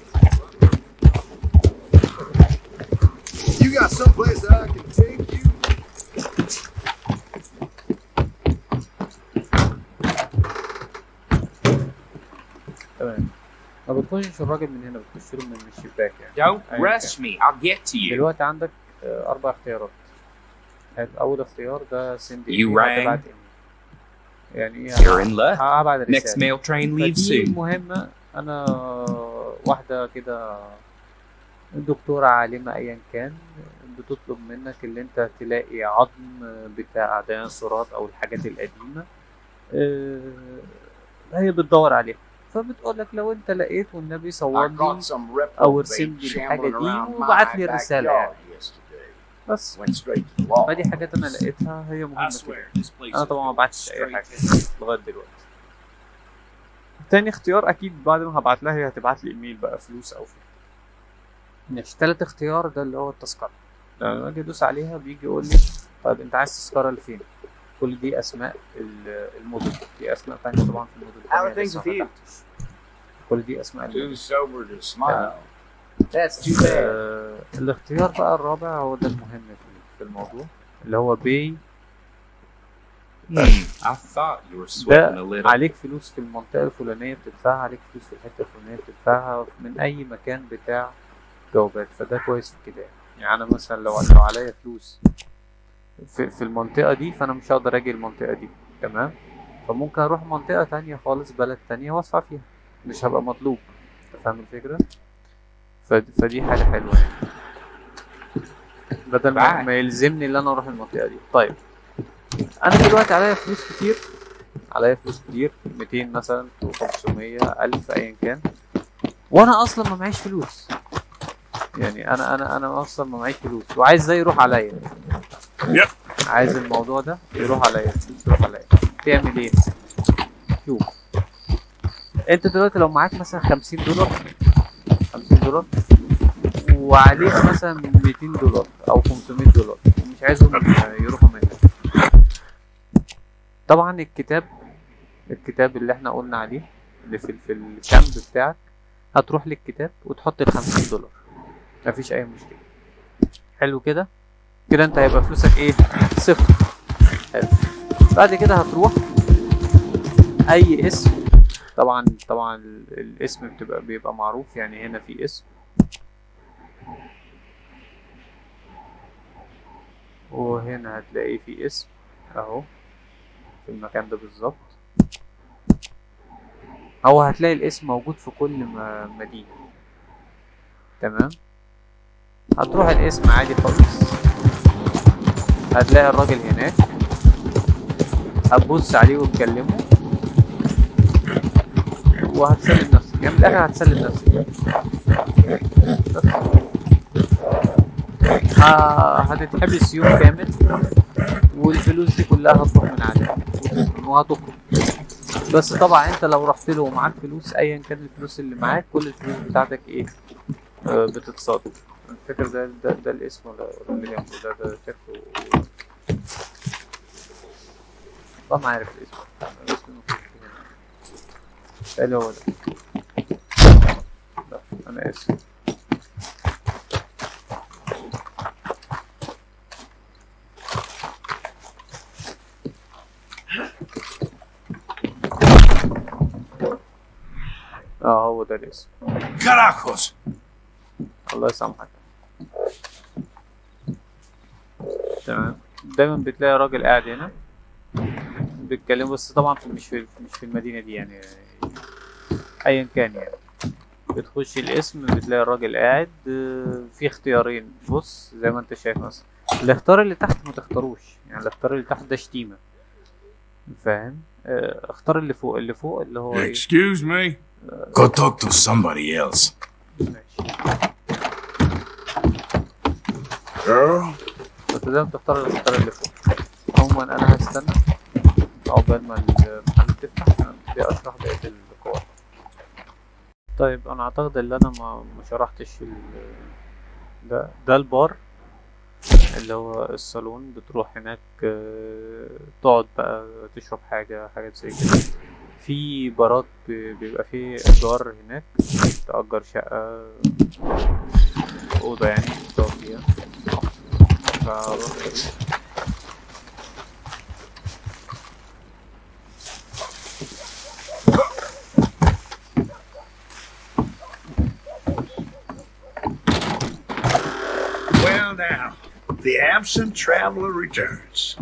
Speaker 4: You got someplace that I can take you?
Speaker 1: تمام ما بتخشش الراجل من هنا بتخش له من الشباك يعني
Speaker 6: Don't
Speaker 1: أيا
Speaker 6: rush me. I'll get to you.
Speaker 1: دلوقتي عندك آه، أربع اختيارات حلو. أول اختيار ده سند
Speaker 6: You
Speaker 1: إيميل،
Speaker 6: rang.
Speaker 1: هتبعت إيميل. يعني إيه
Speaker 6: You're in luck.
Speaker 1: هبعت
Speaker 6: Next
Speaker 1: رسالة
Speaker 6: mail train leaves
Speaker 1: فدي
Speaker 6: soon.
Speaker 1: مهمة أنا واحدة كده دكتورة عالمة أيا كان بتطلب منك اللي أنت تلاقي عظم بتاع ديناصورات أو الحاجات القديمة آه، هي بتدور عليها فبتقول لك لو أنت لقيت والنبي
Speaker 4: I
Speaker 1: صور لي
Speaker 4: caught some
Speaker 1: أو
Speaker 4: reprobate
Speaker 1: ارسم لي الحاجة
Speaker 4: shambling
Speaker 1: دي
Speaker 4: around
Speaker 1: وابعت
Speaker 4: my
Speaker 1: لي الرسالة يعني
Speaker 4: backyard yesterday.
Speaker 1: بس
Speaker 4: Went straight to the law.
Speaker 1: فدي حاجات أنا لقيتها هي
Speaker 6: I
Speaker 1: مهمة
Speaker 6: swear,
Speaker 1: كده.
Speaker 6: this place
Speaker 1: أنا
Speaker 6: is
Speaker 1: طبعا ما
Speaker 6: going
Speaker 1: بعتش أي
Speaker 6: straight
Speaker 1: حاجة
Speaker 6: to
Speaker 1: لغاية دلوقتي تاني اختيار أكيد بعد ما هبعت لها هي هتبعت لي إيميل بقى فلوس أو فلوس ماشي تالت اختيار ده اللي هو التذكرة لما أجي أدوس عليها بيجي يقول لي طيب أنت عايز تذكرة لفين؟ كل دي أسماء ال- المدن دي أسماء تانية طبعا في المدن
Speaker 4: How are
Speaker 1: التانية
Speaker 4: things
Speaker 1: لسه
Speaker 4: with
Speaker 1: ما
Speaker 4: you?
Speaker 1: فتحتش. كل دي أسماء المدن
Speaker 4: Too sober to smile. That's too bad.
Speaker 1: آه، الاختيار بقى الرابع هو ده المهم في- في الموضوع اللي هو بي
Speaker 6: Hmm, I thought you were sweating a little.
Speaker 1: عليك فلوس في المنطقة الفلانية بتدفعها عليك فلوس في الحتة الفلانية بتدفعها من أي مكان بتاع جوابات فده كويس في كده يعني أنا مثلا لو لو عليا فلوس في, في المنطقة دي فأنا مش هقدر أجي المنطقة دي تمام فممكن أروح منطقة تانية خالص بلد تانية وأدفع فيها مش هبقى مطلوب أنت فاهم الفكرة؟ ف- فدي حاجة حلوة يعني بدل ما,
Speaker 6: Right.
Speaker 1: ما يلزمني ان انا اروح المنطقة دي طيب انا دلوقتي عليا فلوس كتير عليا فلوس كتير 200 مثلا 500 1000 ايا كان وانا اصلا ما معيش فلوس يعني انا انا انا اصلا ما معيش فلوس وعايز ده يروح عليا
Speaker 2: Yep.
Speaker 1: عايز الموضوع ده يروح عليا فلوس يروح عليا تعمل ايه شوف انت دلوقتي لو معاك مثلا 50 دولار 50 دولار وعليك مثلا 200 دولار او 500 دولار ومش عايزهم يروحوا منك طبعا الكتاب الكتاب اللي احنا قلنا عليه اللي في في الكامب بتاعك هتروح للكتاب وتحط ال 50 دولار مفيش اي مشكله حلو كده كده انت هيبقى فلوسك ايه صفر حلو بعد كده هتروح اي اسم طبعا طبعا ال- الاسم بتبقى بيبقى معروف يعني هنا في اسم وهنا هتلاقي في اسم اهو في المكان ده بالظبط هو هتلاقي الاسم موجود في كل م- مدينة تمام هتروح الاسم عادي خالص هتلاقي الراجل هناك هتبص عليه وتكلمه وهتسلم نفسك يعني من الاخر هتسلم نفسك بس. ه- هتتحبس يوم كامل والفلوس دي كلها هتروح من عليك وهتخرج بس طبعا انت لو رحت له ومعاك فلوس ايا كان الفلوس اللي معاك كل الفلوس بتاعتك ايه آه بتتصادف الفكر ده ده, ده الاسم ولا ولا اللي جنبه ده ده شكله والله ما عارف الاسم الاسم المفروض هنا اللي هو ده لا انا اسف ده الاسم
Speaker 2: Carajos!
Speaker 1: الله يسامحك تمام دايما بتلاقي راجل قاعد هنا بيتكلم بس طبعا في مش في مش في المدينة دي يعني ايا كان يعني بتخش الاسم بتلاقي الراجل قاعد آه، في اختيارين بص زي ما انت شايف مثلا الاختيار اللي تحت ما تختاروش يعني الاختيار اللي تحت ده شتيمة فاهم آه، اختار اللي فوق اللي فوق اللي هو ايه
Speaker 2: Excuse me? Go talk to somebody else.
Speaker 1: ماشي
Speaker 2: Girl?
Speaker 1: بس لازم تختار الاختيار اللي فوق عموما انا هستنى عقبال ما المحل تفتح عشان ابتدي اشرح بقية القواعد طيب انا اعتقد ان انا ما ما شرحتش ال ده ده البار اللي هو الصالون بتروح هناك آه، تقعد بقى تشرب حاجة حاجات زي كده في بارات ب- بيبقى فيه إيجار هناك تأجر شقة أوضة يعني تقعد فيها فروح كده.
Speaker 7: Well, now, the absent traveler returns.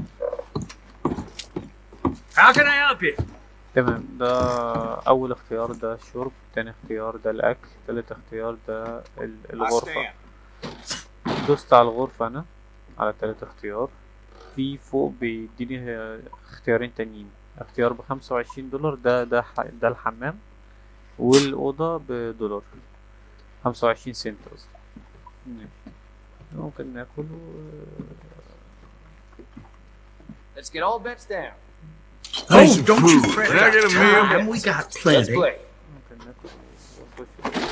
Speaker 7: How can I help you?
Speaker 1: تمام ده أول اختيار ده الشرب تاني اختيار ده الأكل تالت اختيار ده ال- الغرفة دوست على الغرفة أنا على تالت اختيار في فوق بيديني ه- اختيارين تانيين اختيار بخمسة وعشرين دولار ده ده ح- ده الحمام والأوضة بدولار خمسة وعشرين سنت قصدي ماشي. ممكن ناكل و...
Speaker 6: Let's get all bets down.
Speaker 2: Nice
Speaker 7: oh,
Speaker 2: and
Speaker 7: don't you
Speaker 2: food.
Speaker 7: fret
Speaker 2: Can I get a
Speaker 7: about
Speaker 2: meal?
Speaker 7: time. We got
Speaker 6: Let's
Speaker 7: plenty.
Speaker 6: play.
Speaker 1: ممكن ناكل ونخش.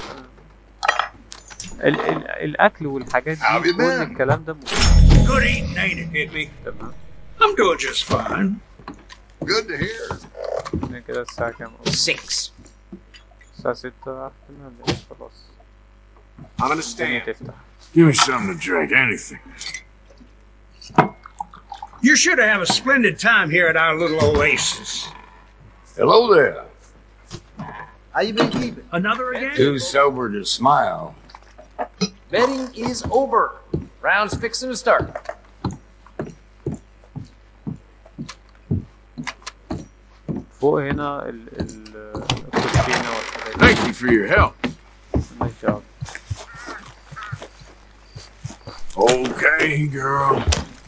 Speaker 1: ال ال الأكل والحاجات
Speaker 4: How
Speaker 1: دي
Speaker 4: you
Speaker 1: كل
Speaker 4: been?
Speaker 1: الكلام ده مهم.
Speaker 7: Good eating, ain't it, Higby?
Speaker 1: تمام
Speaker 7: I'm doing just fine.
Speaker 4: Good to hear.
Speaker 1: احنا كده الساعة كام؟
Speaker 6: Six.
Speaker 1: الساعة ستة عرفنا ولا ايه؟ خلاص
Speaker 5: I'm gonna
Speaker 1: الدنيا
Speaker 5: stand.
Speaker 1: تفتح
Speaker 2: Give me something to drink, anything.
Speaker 7: You're sure to have a splendid time here at our little oasis.
Speaker 4: Hello there.
Speaker 8: How you been keeping?
Speaker 7: Another again?
Speaker 4: Too sober to smile.
Speaker 6: Betting is over. Round's fixing to start.
Speaker 1: فوق هنا ال ال الكوتشينة والحاجات دي
Speaker 2: Thank you for your help.
Speaker 1: مالناش دعوة
Speaker 2: Okay, girl.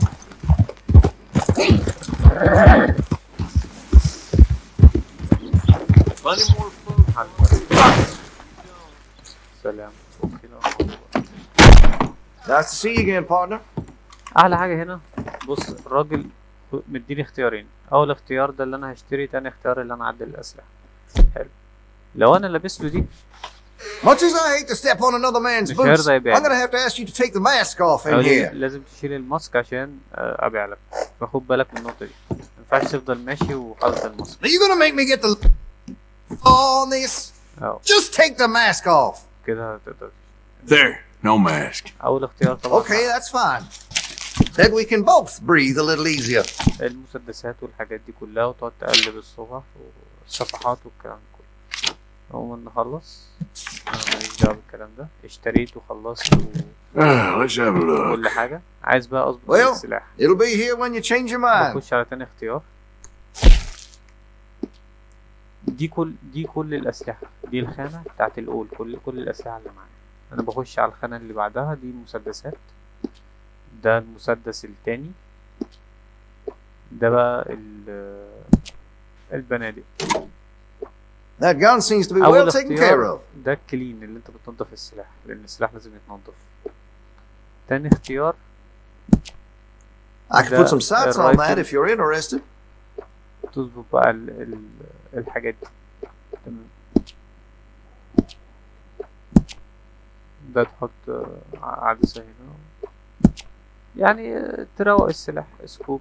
Speaker 5: Plenty more food.
Speaker 1: حل سلام اوكي لا.
Speaker 8: Nice to see you again, partner.
Speaker 1: احلى حاجة هنا بص الراجل مديني اختيارين اول اختيار ده اللي انا هشتري تاني اختيار اللي انا اعدل الاسلحة حلو لو انا لابس له دي
Speaker 8: Much as I hate to step on another man's
Speaker 1: مش
Speaker 8: boots,
Speaker 1: هيرضى يبيع.
Speaker 8: I'm gonna have to ask you to take the mask off in
Speaker 1: أقول لي
Speaker 8: here.
Speaker 1: لازم تشيل الماسك عشان آه، ابيع لك فخد بالك من النقطة دي ما ينفعش تفضل ماشي وحاطط الماسك
Speaker 8: Are you gonna make me get the on this?
Speaker 1: اهو
Speaker 8: Just take the mask off.
Speaker 1: كده هتقدر
Speaker 2: There. No mask.
Speaker 1: اول اختيار طبعا
Speaker 8: Okay, that's fine. Then we can both breathe a little easier.
Speaker 1: المسدسات والحاجات دي كلها وتقعد تقلب الصفح والصفحات والكلام ده كله أول ما نخلص أنا ماليش دعوة بالكلام ده اشتريت وخلصت
Speaker 2: Ah, let's have a
Speaker 1: وكل
Speaker 2: look.
Speaker 1: حاجة عايز بقى أظبط
Speaker 8: Well.
Speaker 1: السلاح
Speaker 8: It'll be here when you change your mind.
Speaker 1: بخش على تاني اختيار دي كل دي كل الأسلحة دي الخانة بتاعت الأول كل كل الأسلحة اللي معايا أنا بخش على الخانة اللي بعدها دي مسدسات ده المسدس التاني ده بقى ال البنادق
Speaker 8: That gun seems to be
Speaker 1: أول
Speaker 8: well taken care
Speaker 1: اختيار
Speaker 8: of.
Speaker 1: ده الكلين اللي أنت بتنضف السلاح لأن السلاح لازم يتنضف تاني اختيار
Speaker 8: I can
Speaker 1: ده
Speaker 8: put some sights on
Speaker 1: الرايفل.
Speaker 8: that if you're interested.
Speaker 1: تظبط بقى ال ال الحاجات دي تمام ده تحط آه، عدسة هنا يعني آه، تروق السلاح سكوب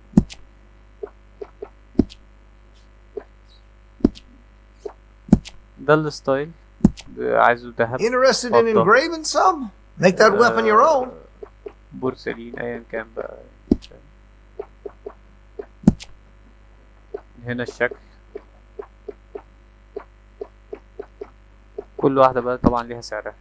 Speaker 1: ده الستايل عايزه دهب
Speaker 8: Interested in
Speaker 1: اتفضل.
Speaker 8: engraving some? Make that weapon your own.
Speaker 1: آه، بورسلين ايا كان بقى هنا الشكل كل واحدة بقى طبعا ليها سعرها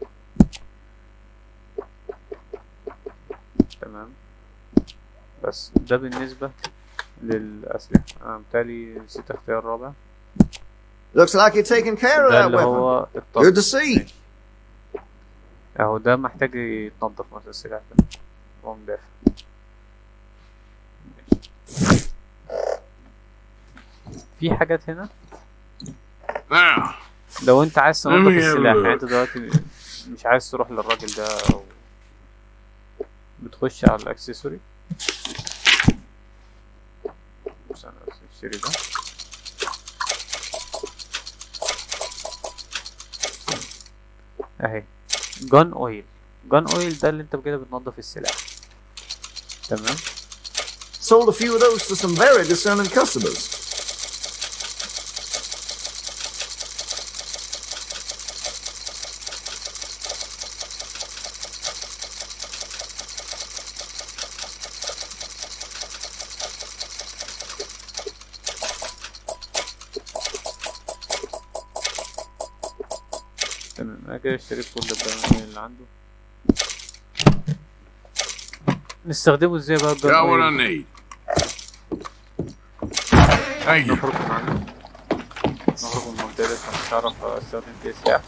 Speaker 1: تمام بس ده بالنسبة للأسلحة أنا متهيألي نسيت اختيار رابع
Speaker 8: Looks like you're taking care of
Speaker 1: ده
Speaker 8: that
Speaker 1: اللي
Speaker 8: weapon.
Speaker 1: هو الطلق
Speaker 8: Good to see.
Speaker 1: اهو ده محتاج يتنضف مثلا السلاح ده هو مدافع ماشي. في حاجات هنا
Speaker 2: Now,
Speaker 1: لو انت عايز تنضف
Speaker 2: Let me have a
Speaker 1: السلاح يعني
Speaker 2: look.
Speaker 1: انت دلوقتي مش عايز تروح للراجل ده او بتخش على الاكسسوري بس انا بس اشتري ده اهي جان اويل جان اويل ده اللي انت كده بتنضف السلاح تمام
Speaker 8: Sold a few of those to some very discerning customers.
Speaker 1: تمام انا كده اشتريت كل الجان اللي عنده نستخدمه ازاي بقى الجان
Speaker 2: got what I
Speaker 1: اويل
Speaker 2: need. Thank you.
Speaker 1: نخرج من عنده نخرج من المنطقة دي عشان مش هعرف استخدم فيها سلاح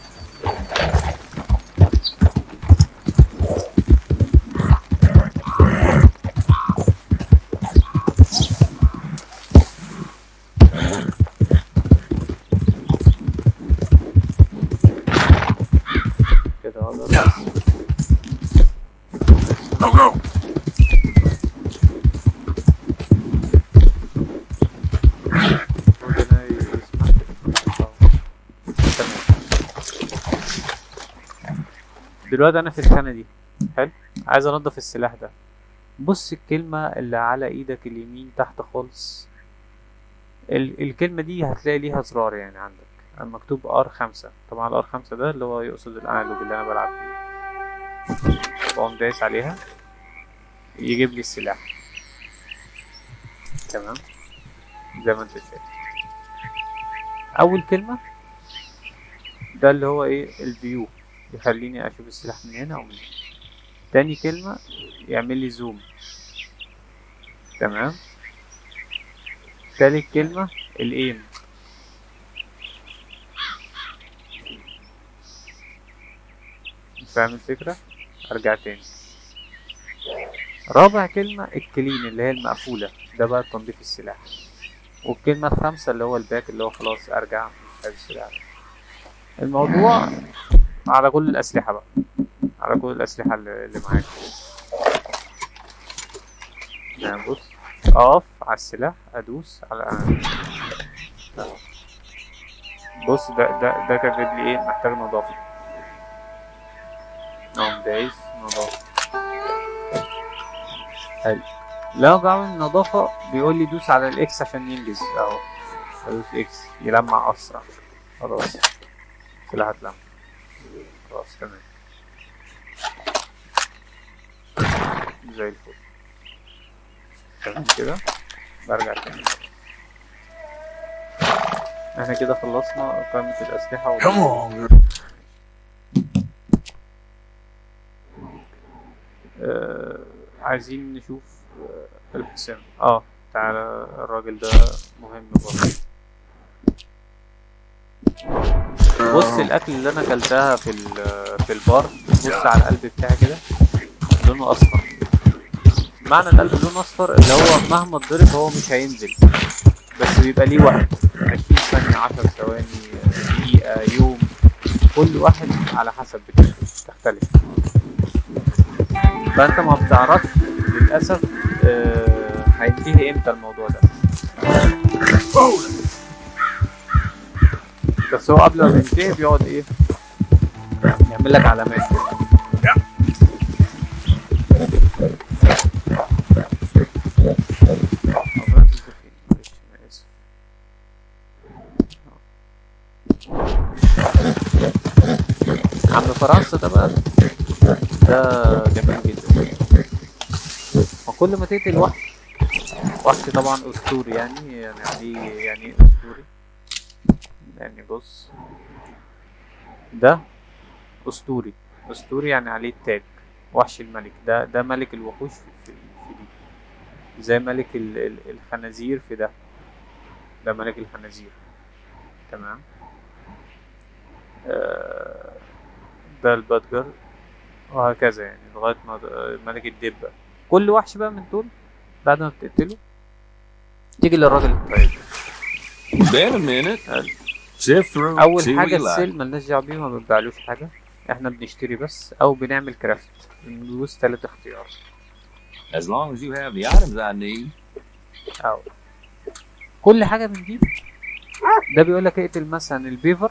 Speaker 1: كده اقدر
Speaker 2: Go, go.
Speaker 1: ربنا يسمح تمام دلوقتي انا في الخانة دي حلو عايز انضف السلاح ده بص الكلمة اللي على ايدك اليمين تحت خالص ال الكلمة دي هتلاقي ليها زرار يعني عندك مكتوب ار خمسة طبعا الار خمسة ده اللي هو يقصد الانالوج اللي انا بلعب فيه بقوم دايس عليها يجيب لي السلاح تمام زي ما انت شايف اول كلمة ده اللي هو ايه الفيو يخليني اشوف السلاح من هنا او من هنا تاني كلمة يعمل لي زوم تمام تالت كلمة الايم فاهم الفكرة ارجع تاني رابع كلمة الكلين اللي هي المقفولة ده بقى تنظيف السلاح والكلمة الخامسة اللي هو الباك اللي هو خلاص ارجع مش عايز السلاح الموضوع على كل الأسلحة بقى على كل الأسلحة اللي اللي معاك يعني بص أقف على السلاح أدوس على أهو. بص ده ده ده كاتب لي إيه محتاج نظافة أقوم دايس نظافة حلو لو بعمل نظافة بيقول لي دوس على الإكس عشان ينجز أهو أدوس إكس يلمع أسرع خلاص السلاح اتلم خلاص تمام زي الفل تمام كده برجع تاني احنا كده خلصنا قائمة الأسلحة و...
Speaker 2: Come on.
Speaker 1: آه عايزين نشوف آه الحسام اه تعالى الراجل ده مهم برضه بص الاكل اللي انا اكلتها في ال- في البار بص على القلب بتاعي كده لونه اصفر معنى القلب لونه اصفر اللي هو مهما اتضرب هو مش هينزل بس بيبقى ليه وقت 20 ثانية 10 ثواني دقيقة يوم كل واحد على حسب بتختلف فانت ما بتعرفش للاسف آه، هينتهي امتى الموضوع ده بس هو قبل ما بينتهي بيقعد ايه يعمل لك علامات كده عمرها تنزل فين؟ معلش انا اسف عم فرنسا ده بقى ده جميل جدا وكل ما تقتل وحش وحش طبعا اسطوري يعني يعني عليه يعني إيه اسطوري يعني بص ده اسطوري اسطوري يعني عليه التاج وحش الملك ده ده ملك الوحوش في, في, في دي زي ملك ال- ال- الخنازير في ده ده ملك الخنازير تمام آه، ده البادجر وهكذا يعني لغاية ما آه، ملك الدبة كل وحش بقى من دول بعد ما بتقتله تيجي للراجل الطيب
Speaker 9: Been a minute. Sift through.
Speaker 1: اول
Speaker 9: see what
Speaker 1: حاجه
Speaker 9: you like.
Speaker 1: السيل ملناش دعوه بيه ما بنبيعلوش حاجه احنا بنشتري بس او بنعمل كرافت بندوس تلات اختيار
Speaker 9: As long as you have the items I need.
Speaker 1: او كل حاجه من دي ده بيقول لك اقتل مثلا البيفر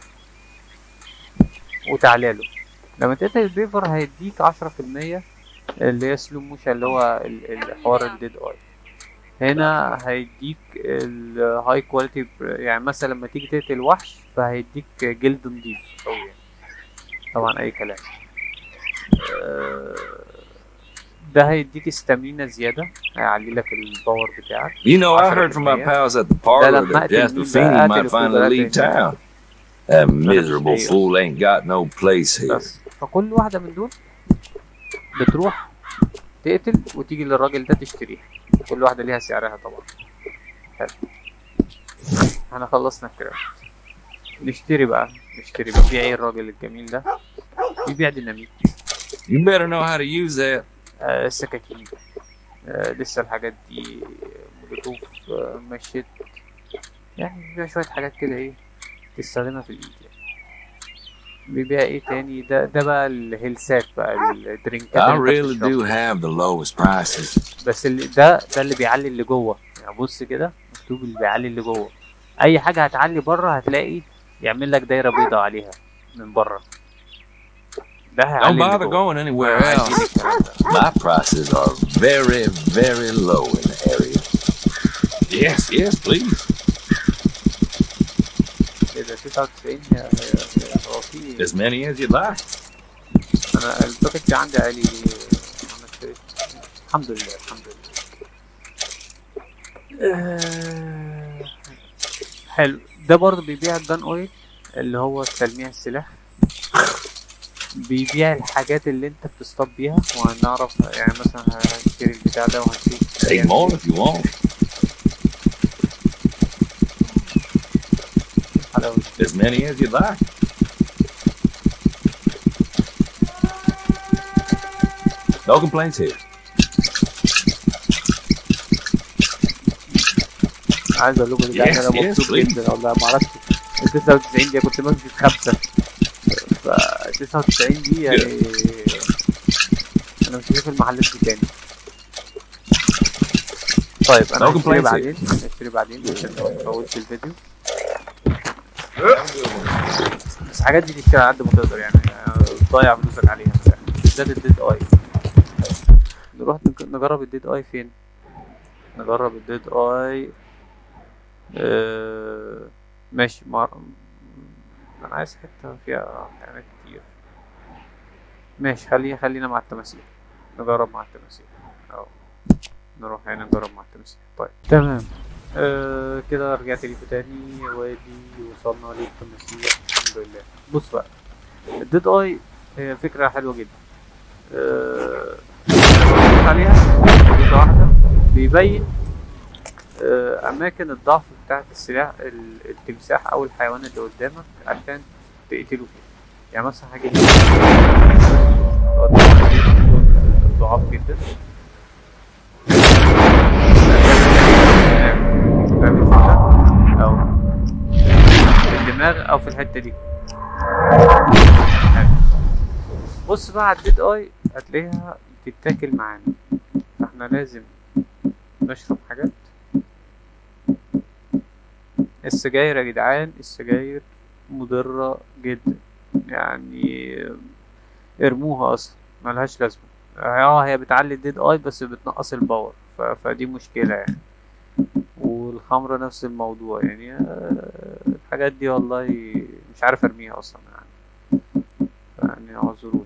Speaker 1: وتعالى له لما تقتل البيفر هيديك عشرة في المية اللي هي سلو موشن اللي هو ال- الحوار الديد اي هنا هيديك الهاي كواليتي يعني مثلا لما تيجي تقتل وحش فهيديك جلد نضيف أوي يعني طبعا اي كلام آه، ده هيديك استامينا زيادة هيعلي لك الباور بتاعك
Speaker 9: You know, I
Speaker 1: 10%.
Speaker 9: heard from my pals at the parlor
Speaker 1: لما
Speaker 9: that
Speaker 1: أقتل
Speaker 9: Jasper
Speaker 1: مين
Speaker 9: Feeney
Speaker 1: بقى؟
Speaker 9: might
Speaker 1: أقتل
Speaker 9: finally
Speaker 1: الفوق
Speaker 9: leave
Speaker 1: ده
Speaker 9: town. That miserable
Speaker 1: شيء.
Speaker 9: fool ain't got no place here.
Speaker 1: بس فكل واحدة من دول بتروح تقتل وتيجي للراجل ده تشتريها كل واحدة ليها سعرها طبعا حلو احنا خلصنا الكلام نشتري بقى نشتري بيبيع ايه الراجل الجميل ده بيبيع ديناميت
Speaker 9: You better know how to use that.
Speaker 1: آه السكاكين آه لسه الحاجات دي مولوتوف آه مشيت يعني بيبيع شوية حاجات كده ايه تستخدمها في الايد يعني بيبيع ايه تاني ده ده بقى الهيلسات بقى الدرينكات
Speaker 9: I
Speaker 1: اللي انت
Speaker 9: really
Speaker 1: بتشربها.
Speaker 9: do have the lowest prices.
Speaker 1: بس اللي ده ده اللي بيعلي اللي جوه يعني بص كده مكتوب اللي بيعلي اللي جوه اي حاجه هتعلي بره هتلاقي يعمل لك دايره بيضاء عليها من بره ده هيعلي
Speaker 9: Don't
Speaker 1: اللي
Speaker 9: bother
Speaker 1: جوه.
Speaker 9: going anywhere
Speaker 1: هيديني
Speaker 9: else.
Speaker 1: الكلام ده.
Speaker 9: My prices are very, very low in the area. Yes, yes, please.
Speaker 1: ايه ده 99 يا يا- هو في
Speaker 9: As many as you like.
Speaker 1: انا الباكج عندي عالي أنا اشتريت. الحمد لله الحمد لله آه، حلو ده برضه بيبيع الدان اويل اللي هو تلميع السلاح بيبيع الحاجات اللي انت بتصطاد بيها وهنعرف يعني مثلا هشتري البتاع ده وهشتري
Speaker 9: Take more if you want.
Speaker 1: حلاوة
Speaker 9: As many as you like. No complaints here.
Speaker 1: عايز اقول لكم دلوقتي انا
Speaker 9: Yes, yes,
Speaker 1: مبسوط
Speaker 9: please.
Speaker 1: جدا والله ما اعرفش ال 99 دي كنت ماسك خمسه ف 99 دي يعني انا مش هشوف المحلات دي تاني طيب انا
Speaker 9: No
Speaker 1: هشتري
Speaker 9: complaints
Speaker 1: بعدين هشتري بعدين عشان ما نفوتش الفيديو بس الحاجات دي تشتري على قد ما تقدر يعني ضيع فلوسك عليها في الآخر. بالذات الديد اي نروح نج- نجرب الديد اي فين نجرب الديد اي آه، ماشي مر... انا عايز حتة فيها حيوانات كتير ماشي خلينا خلينا مع التماسيح نجرب مع التماسيح أو نروح هنا نجرب مع التماسيح طيب تمام آه كده رجعت ليكوا تاني وادي وصلنا للتماسيح الحمد لله بص بقى الديد اي هي فكرة حلوة جدا آه عليها نقطة واحدة بيبين آه، أماكن الضعف بتاعت السلاح ال- التمساح أو الحيوان اللي قدامك عشان تقتله فيه يعني مثلا هاجي هنا هو دول ضعاف جدا فاهم الفكرة؟ أو في الدماغ أو في الحتة دي حلو. بص بقى على الديد اي هتلاقيها بتتاكل معانا فاحنا لازم نشرب حاجات السجاير يا جدعان السجاير مضرة جدا يعني ارموها اصلا ملهاش لازمة اه هي بتعلي الديد اي بس بتنقص الباور ف... فدي مشكلة يعني والخمرة نفس الموضوع يعني آه، الحاجات دي والله مش عارف ارميها اصلا يعني يعني اعذروني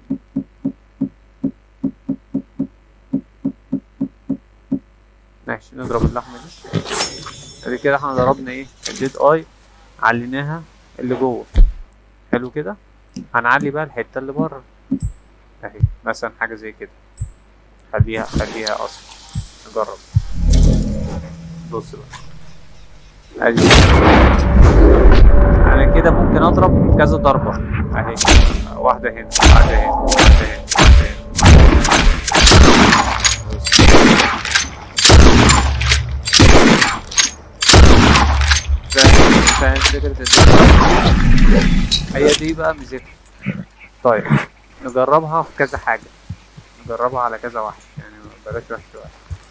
Speaker 1: ماشي نضرب اللحمة دي ادي كده احنا ضربنا ايه الديد اي عليناها اللي جوه حلو كده هنعلي بقى الحتة اللي بره اهي مثلا حاجة زي كده خليها خليها اصلا نجرب بص بقى ادي انا كده ممكن اضرب كذا ضربة اهي واحدة هنا واحدة هنا واحدة هنا واحدة هنا فاهم فاهم فكرة الدنيا هي دي بقى ميزتها طيب نجربها في كذا حاجة نجربها على كذا واحد يعني بلاش وحش واحد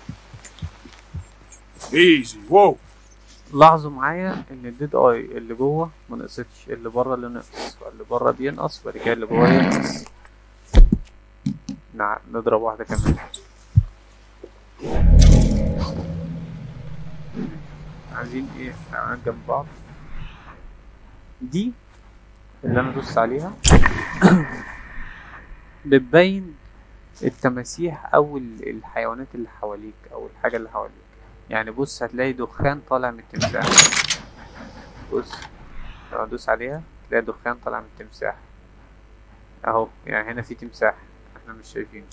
Speaker 2: Easy. Whoa.
Speaker 1: لاحظوا معايا ان الديد اي اللي جوه ما نقصتش اللي بره اللي نقص اللي بره بينقص وبعد كده اللي جوه ينقص نع... نضرب واحدة كمان عايزين ايه تعالى جنب بعض دي اللي انا دوست عليها بتبين التماسيح او ال- الحيوانات اللي حواليك او الحاجة اللي حواليك يعني بص هتلاقي دخان طالع من التمساح بص لو ادوس عليها تلاقي دخان طالع من التمساح اهو يعني هنا في تمساح احنا مش شايفينه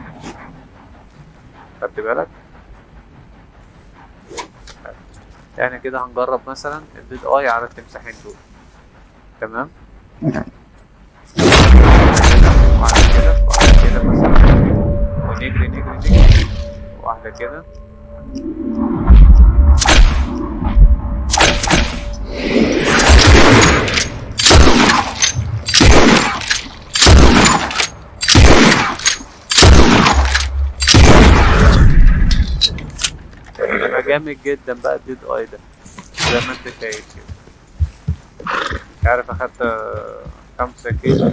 Speaker 1: خدت بالك يعني كده هنجرب مثلا الديد اي على التمساحين دول تمام وعلى كده وعلى كده مثلا ونجري نجري نجري واحدة كده يبقى جامد جدا بقى الديد اي ده زي ما انت شايف كده مش عارف اخدت آه، خمسة كيلو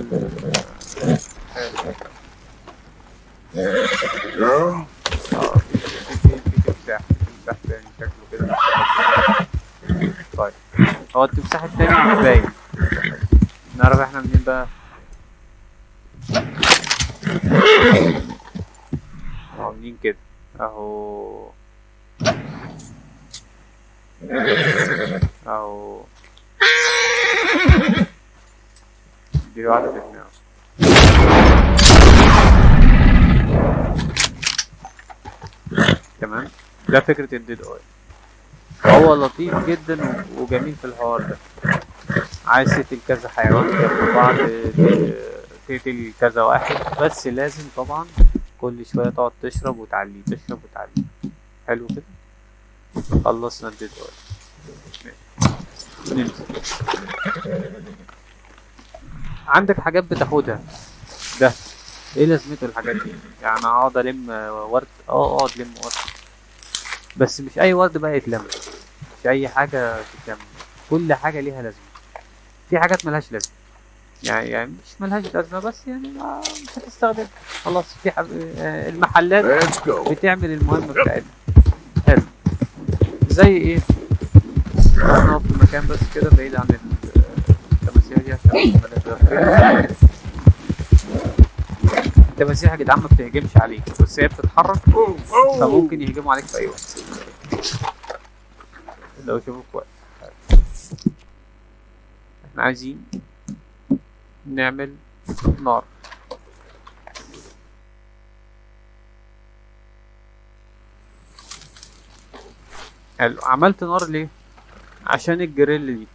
Speaker 2: Girl.
Speaker 1: اه في في في تمساح تمساح تاني شكله كده طيب هو التمساح التاني مش باين نعرف احنا منين بقى عاملين كده اهو اهو دي واحدة في دماغه تمام ده فكرة الديد اي هو لطيف جدا و- وجميل في الحوار ده عايز تقتل كذا حيوان جنب بعض ت- تقتل كذا واحد بس لازم طبعا كل شوية تقعد تشرب وتعلي تشرب وتعلي حلو كده خلصنا الديد اي ماشي. ننزل عندك حاجات بتاخدها ده ايه لازمته الحاجات دي يعني اقعد الم ورد اه اقعد الم ورد بس مش اي ورد بقى يتلم مش اي حاجه تتلم كل حاجه ليها لازمه في حاجات ملهاش لازمه يعني يعني مش ملهاش لازمه بس يعني ما مش هتستخدم خلاص في حب... آه، المحلات
Speaker 2: Let's go.
Speaker 1: بتعمل المهمه بتاعتها حلو زي ايه نقف في مكان بس كده بعيد عن ال- التماثيل دي عشان ما نتغفلش. التماسيح يا جدعان ما بتهجمش عليك بس هي بتتحرك فممكن يهجموا عليك في اي وقت لو شافوك وقت احنا عايزين نعمل نار حلو عملت نار ليه عشان الجريل دي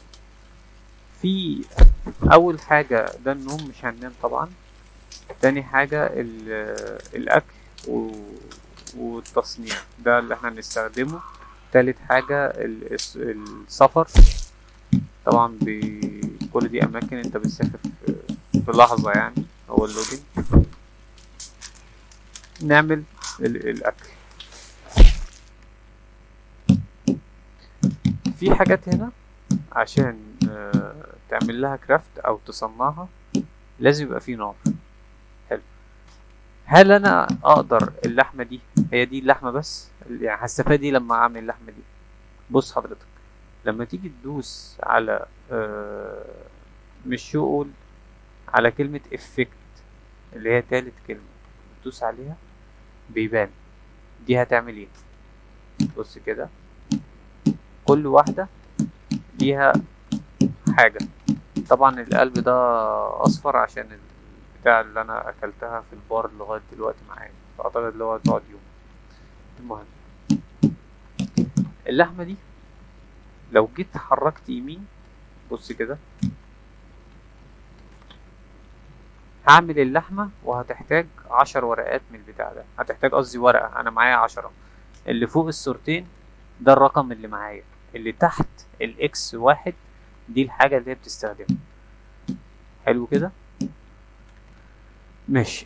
Speaker 1: في اول حاجة ده النوم مش هننام طبعا تاني حاجة ال- الأكل و... والتصنيع ده اللي احنا هنستخدمه تالت حاجة ال- الس- السفر طبعا ب- كل دي أماكن أنت بتسافر في... في لحظة يعني هو اللودنج نعمل ال... الأكل في حاجات هنا عشان آه، تعمل لها كرافت أو تصنعها لازم يبقى في نار هل انا اقدر اللحمه دي هي دي اللحمه بس يعني هستفاد ايه لما اعمل اللحمه دي بص حضرتك لما تيجي تدوس على آه مش شغل على كلمة افكت اللي هي تالت كلمة تدوس عليها بيبان دي هتعمل ايه بص كده كل واحدة ليها حاجة طبعا القلب ده اصفر عشان البتاع اللي انا اكلتها في البار لغايه دلوقتي معايا فاعتقد اللي هو تقعد يوم المهم اللحمه دي لو جيت حركت يمين بص كده هعمل اللحمة وهتحتاج عشر ورقات من البتاع ده هتحتاج قصدي ورقة أنا معايا عشرة اللي فوق الصورتين ده الرقم اللي معايا اللي تحت الإكس واحد دي الحاجة اللي هي بتستخدمها حلو كده ماشي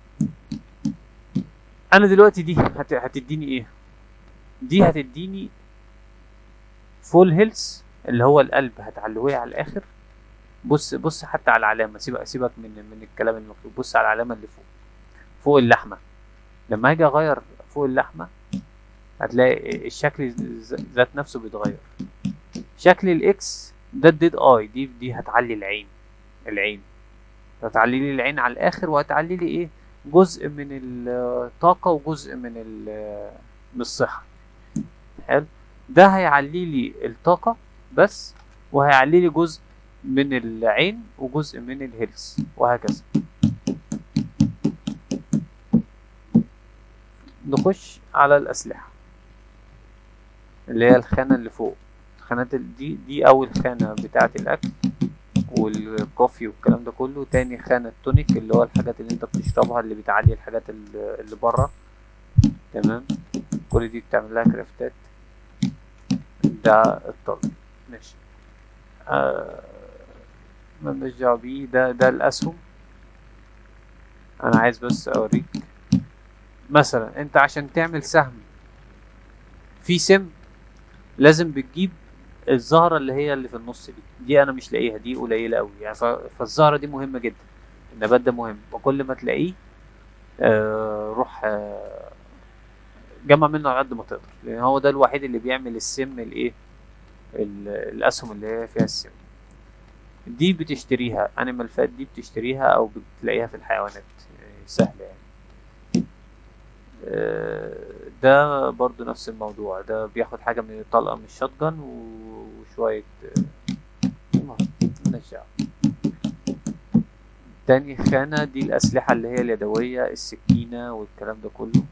Speaker 1: أنا دلوقتي دي هت... هتديني إيه دي هتديني فول هيلث اللي هو القلب هتعلويه على الآخر بص بص حتى على العلامه سيبك سيبك من من الكلام المكتوب بص على العلامه اللي فوق فوق اللحمه لما اجي اغير فوق اللحمه هتلاقي الشكل ذات نفسه بيتغير شكل الاكس ده الديد اي دي دي هتعلي العين العين هتعلي لي العين على الاخر وهتعلي لي ايه جزء من الطاقه وجزء من من الصحه حلو ده هيعلي لي الطاقه بس وهيعلي لي جزء من العين وجزء من الهيلث وهكذا نخش على الأسلحة اللي هي الخانة اللي فوق الخانات دي دي أول خانة بتاعة الأكل والكوفي والكلام ده كله تاني خانة التونيك اللي هو الحاجات اللي انت بتشربها اللي بتعلي الحاجات اللي بره تمام كل دي بتعمل لها كرافتات ده الطلب ماشي آه مالناش دعوة بيه ده ده الأسهم أنا عايز بس أوريك مثلا أنت عشان تعمل سهم في سم لازم بتجيب الزهرة اللي هي اللي في النص دي دي أنا مش لاقيها دي قليلة أوي يعني فالزهرة دي مهمة جدا النبات ده مهم وكل ما تلاقيه آه روح آه جمع منه على قد ما تقدر لأن هو ده الوحيد اللي بيعمل السم الإيه الأسهم اللي هي فيها السم دي بتشتريها انيمال فات دي بتشتريها او بتلاقيها في الحيوانات سهلة يعني ده برضو نفس الموضوع ده بياخد حاجة من الطلقة من الشotgun وشوية نرجع تاني خانة دي الأسلحة اللي هي اليدوية السكينة والكلام ده كله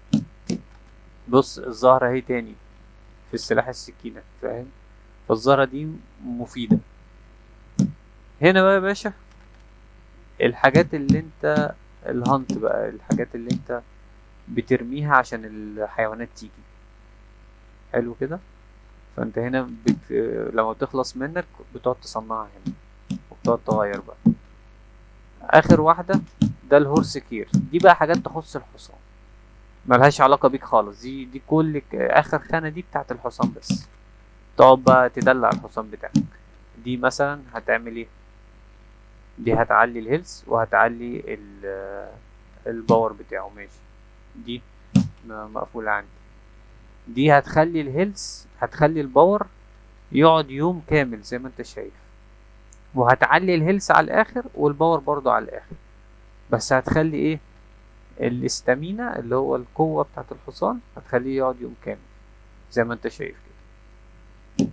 Speaker 1: بص الزهرة اهي تاني في السلاح السكينة فاهم فالزهرة دي مفيدة هنا بقى يا باشا الحاجات اللي انت الهانت بقى الحاجات اللي انت بترميها عشان الحيوانات تيجي حلو كده فانت هنا بت... لما تخلص منك بتقعد تصنعها هنا وبتقعد تغير بقى اخر واحدة ده الهورس كير دي بقى حاجات تخص الحصان ملهاش علاقة بيك خالص دي دي كل اخر خانة دي بتاعت الحصان بس تقعد بقى تدلع الحصان بتاعك دي مثلا هتعمل ايه دي هتعلي الهيلث وهتعلي الباور بتاعه ماشي دي مقفولة عندي دي هتخلي الهيلث هتخلي الباور يقعد يوم كامل زي ما انت شايف وهتعلي الهيلث على الاخر والباور برضو على الاخر بس هتخلي ايه الاستامينا اللي هو القوة بتاعت الحصان هتخليه يقعد يوم كامل زي ما انت شايف كده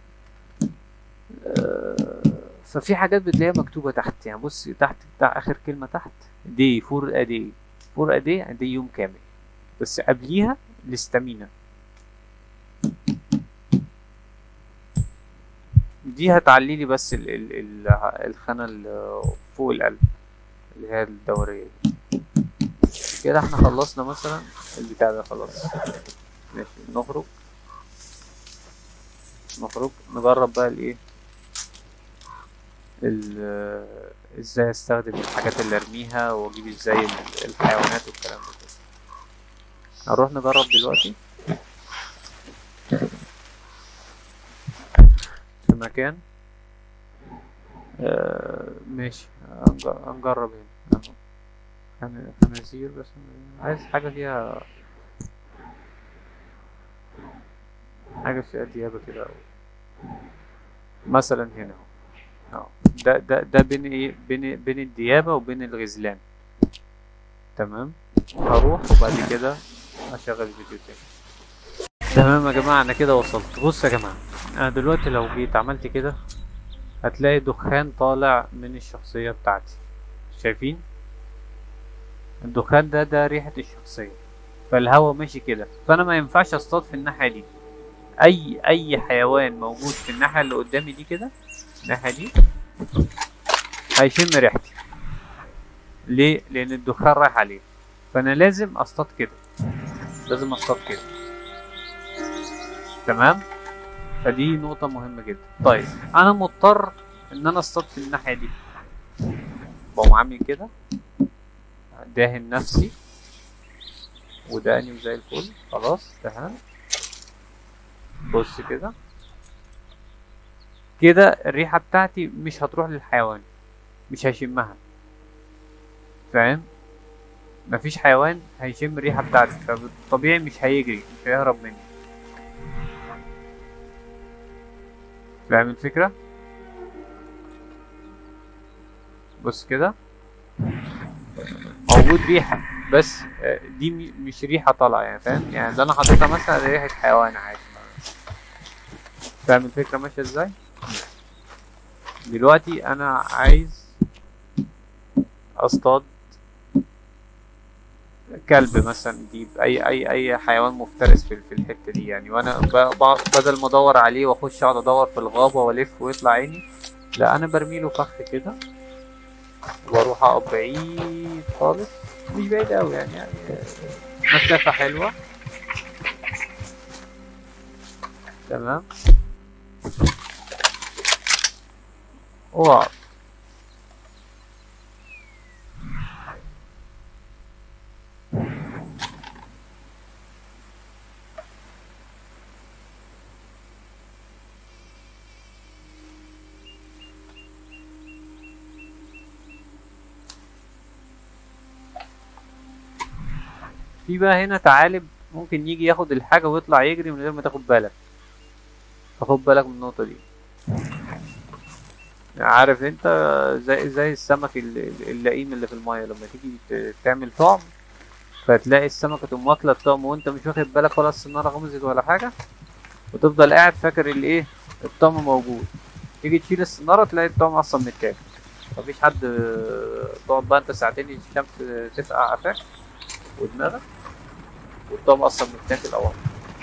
Speaker 1: ففي حاجات بتلاقيها مكتوبة تحت يعني بص تحت بتاع آخر كلمة تحت دي فور أدي فور أدي دي يوم كامل بس قبليها الاستامينا دي هتعلي لي بس ال ال ال الخانة اللي فوق القلب اللي هي الدورية دي كده احنا خلصنا مثلا البتاع ده خلاص ماشي نخرج نخرج نجرب بقى الايه ازاي استخدم الحاجات اللي ارميها واجيب ازاي الحيوانات والكلام ده كده هنروح نجرب دلوقتي في مكان آه ماشي هنجرب هنا خنازير بس عايز حاجة فيها حاجة فيها ديابة كده مثلا هنا اهو ده ده ده بين ايه بين بين الديابة وبين الغزلان تمام هروح وبعد كده اشغل الفيديو تاني تمام يا جماعة انا كده وصلت بص يا جماعة انا دلوقتي لو جيت عملت كده هتلاقي دخان طالع من الشخصية بتاعتي شايفين الدخان ده ده ريحة الشخصية فالهوا ماشي كده فانا ما ينفعش اصطاد في الناحية دي اي اي حيوان موجود في الناحية اللي قدامي دي كده الناحية دي هيشم ريحتي ليه لان الدخان رايح عليه فانا لازم اصطاد كده لازم اصطاد كده تمام فدي نقطة مهمة جدا طيب انا مضطر ان انا اصطاد في الناحية دي بقوم عامل كده داهن نفسي وداني وزي الفل خلاص دهن بص كده كده الريحة بتاعتي مش هتروح للحيوان مش هيشمها فاهم مفيش حيوان هيشم الريحة بتاعتي فطبيعي مش هيجري مش هيهرب مني فاهم الفكرة بص كده موجود ريحة بس آه، دي م- مش ريحة طالعة يعني فاهم يعني اللي انا حاططها مثلا ريحة حيوان عادي فاهم الفكرة ماشية ازاي دلوقتي انا عايز اصطاد كلب مثلا دي اي اي اي حيوان مفترس في في الحته دي يعني وانا ب- ب- بدل ما ادور عليه واخش اقعد ادور في الغابه والف ويطلع عيني لا انا برمي له فخ كده واروح اقف بعيد خالص مش بعيد قوي يعني يعني مسافه حلوه تمام واقف في بقى هنا ثعالب ممكن يجي ياخد الحاجة ويطلع يجري من غير ما تاخد بالك فخد بالك من النقطة دي عارف انت زي زي السمك ال- اللئيم اللي في المية لما تيجي ت- تعمل طعم فتلاقي السمكة تقوم واكلة الطعم وانت مش واخد بالك ولا السنارة غمزت ولا حاجة وتفضل قاعد فاكر الايه الطعم موجود تيجي تشيل السنارة تلاقي الطعم اصلا متاكل مفيش حد تقعد بقى انت ساعتين الشمس تفقع قفاك ودماغك والطعم اصلا متاكل او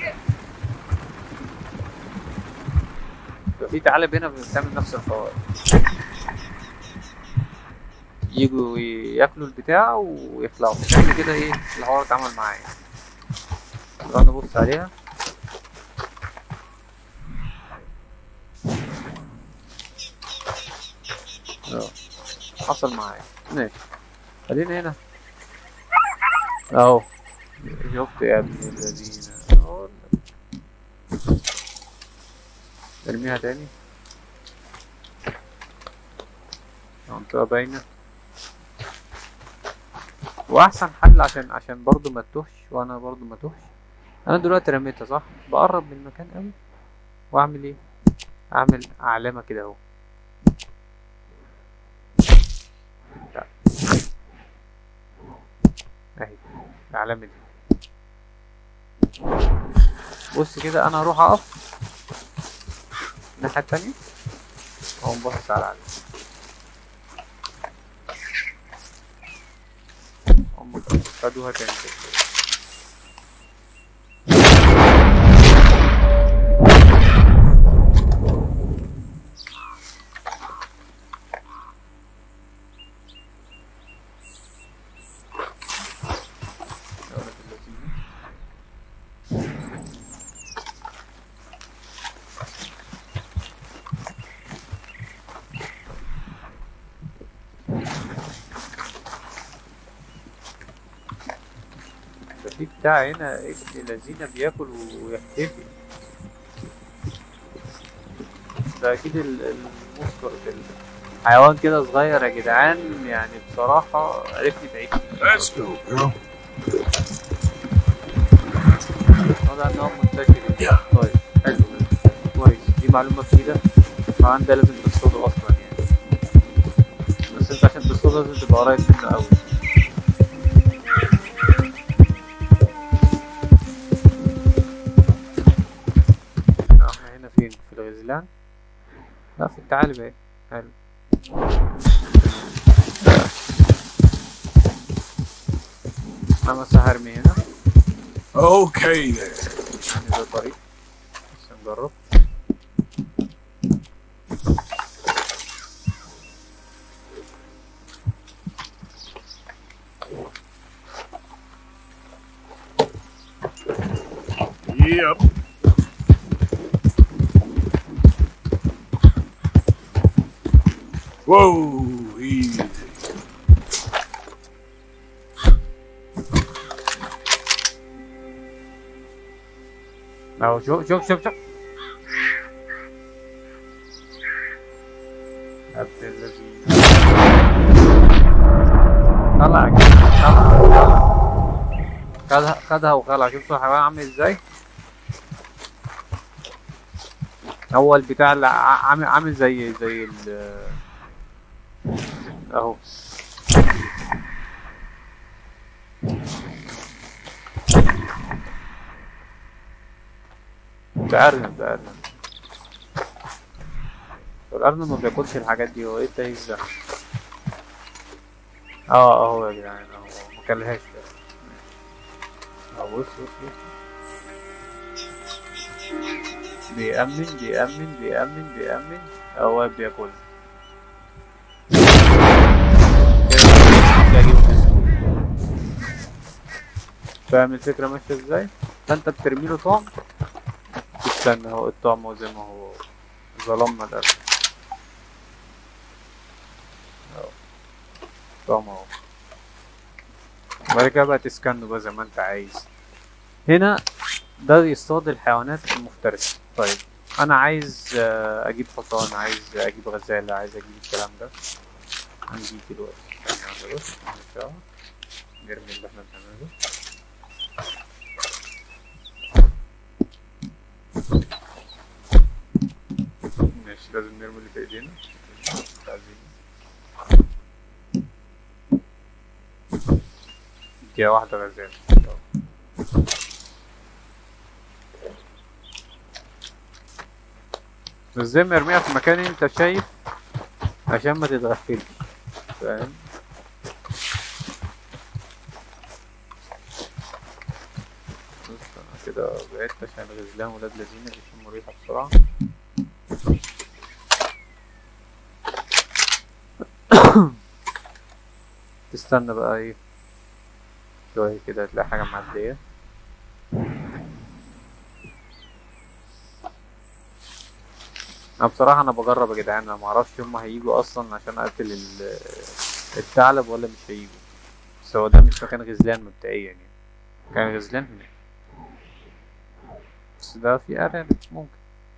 Speaker 1: ففي ثعالب هنا بتعمل نفس الحوار يجوا ياكلوا البتاع ويخلعوا شكل كده ايه الحوار اتعمل معايا نروح نبص عليها اه حصل معايا ماشي خلينا هنا اهو شفت يا ابن الذين أهو. ارميها تاني منطقة باينة واحسن حل عشان عشان برضو ما تتوهش وانا برضو ما توهش انا دلوقتي رميتها صح بقرب من المكان قوي واعمل ايه اعمل علامة كده اهو لا. اهي العلامة دي بص كده انا هروح اقف الناحية التانية اقوم باصص على العلامة هم خدوها تاني كده يا ولد اللذينة. ده في بتاع هنا ابن الذين بياكل ويحتفي ده اكيد ال- المسكر ده حيوان كده صغير يا جدعان يعني بصراحة عرفني بعيد
Speaker 2: Let's go, girl.
Speaker 1: واضح ان هو منتشر طيب حلو كويس دي معلومة جديدة طبعا ده لازم تصطاده اصلا يعني بس انت عشان تصطاده لازم تبقى قريب منه قوي احنا هنا فين في الغزلان لا في الثعالب اهي حلو انا مثلا هرمي هنا
Speaker 2: Okay then.
Speaker 1: يعني ده طريق بس نجرب
Speaker 2: Yep. Whoa, easy.
Speaker 1: اهو شوف شوف شوف شوف عبد الذي طلع كده، طلع خدها خدها وخلع شفتوا الحيوان عامل ازاي هو البتاع اللي ع- عامل عامل زي زي ال اهو ده ارنب ده ارنب الارنب ما بياكلش الحاجات دي هو ايه التهيس ده اه اهو يا جدعان اهو ما كلهاش ده اه بص بص بص بيأمن بيأمن بيأمن بيأمن هو بياكل كده أجيبه بسهولة. فاهم الفكرة ماشية ازاي؟ فانت بترمي له طعم تستنى هو الطعم هو زي ما هو ظلمنا الأرض اهو طعم اهو وبعد كده بقى تسكنه بقى زي ما انت عايز هنا ده يصطاد الحيوانات المفترسة طيب انا عايز آه، اجيب حصان عايز اجيب غزالة عايز اجيب الكلام ده هنجيب دلوقتي يعني بص نرجع نرمي اللي احنا بنعمله ماشي لازم نرمي اللي في ايدينا مش عايزين دقيقة واحدة غزالة بس زي ما ارميها في مكان انت شايف عشان ما تتغفلش فاهم بص انا كده بعدت عشان الغزلان ولاد لذينة بيشموا ريحة بسرعة تستنى بقى ايه شوية كده تلاقي حاجة معدية انا بصراحة انا بجرب يا جدعان انا معرفش هما هيجوا اصلا عشان اقتل ال- الثعلب ولا مش هيجوا بس هو ده مش مكان غزلان مبدئيا يعني كان غزلان هنا بس ده في ارانب ممكن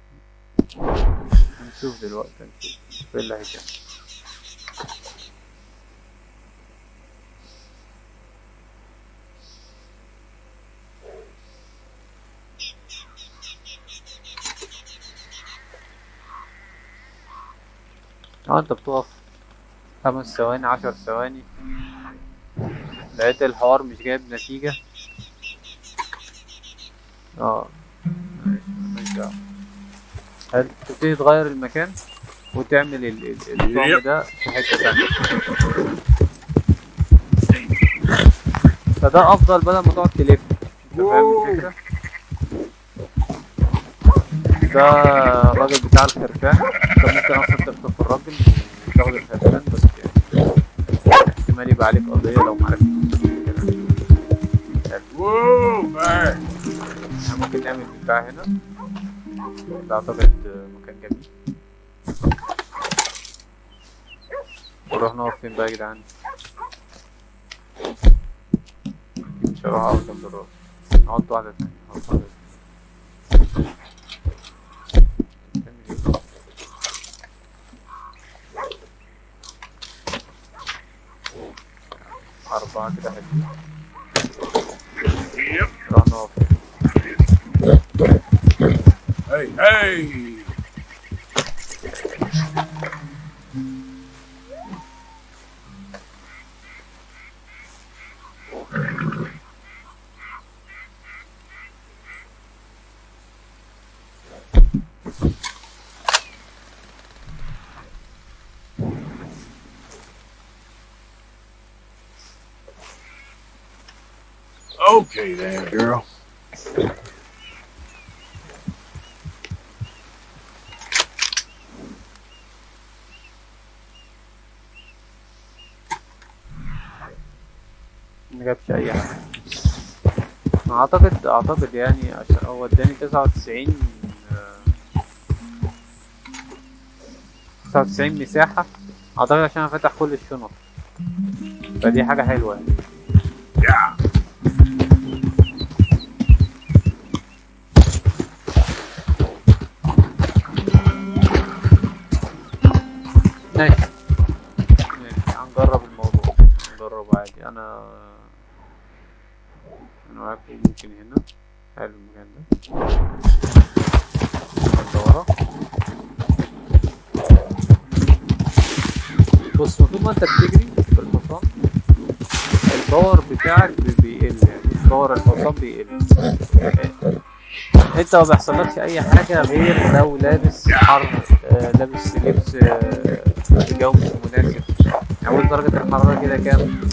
Speaker 1: هنشوف دلوقتي هنشوف ايه اللي هيتعمل اه انت بتقف خمس ثواني عشر ثواني لقيت الحوار مش جايب نتيجة اه ماشي ماشي دعوة هل تبتدي تغير المكان وتعمل ال- ال- الطعم
Speaker 2: يب.
Speaker 1: ده في حتة تانية فده افضل بدل ما تقعد تلف انت فاهم الفكرة ده الراجل بتاع الخرفان انت ممكن اصلا تخطف الراجل وتاخد الخرفان بس يعني احتمال يبقى عليك قضية لو معرفتش
Speaker 2: Whoa, man.
Speaker 1: احنا ممكن نعمل بتاع هنا ده اعتقد مكان جميل ونروح نقف فين بقى يا جدعان أكيد مش هروح اقعد جنب الراس نقعد واحدة تانية نقعد واحدة تانية. تعمل ايه؟ أربعة كده حلوين
Speaker 2: Yep.
Speaker 1: نروح نقف
Speaker 2: Hey, hey. Okay there, girl.
Speaker 1: ما جابش اي حاجه اعتقد اعتقد يعني عشان هو اداني تسعة وتسعين تسعة وتسعين مساحة اعتقد عشان انا فاتح كل الشنط فدي حاجة حلوة يعني
Speaker 2: Yeah.
Speaker 1: ماشي ماشي هنجرب الموضوع نجرب عادي انا انا معاكم ممكن هنا حلو المكان ده المكان ده ورا بص طول ما انت بتجري في الحصان الباور بتاعك بي- بيقل يعني باور الحصان بيقل انت ما بيحصلكش اي حاجه غير لو لابس حر آه لابس لبس آه جو مش مناسب اول درجه الحراره كده كام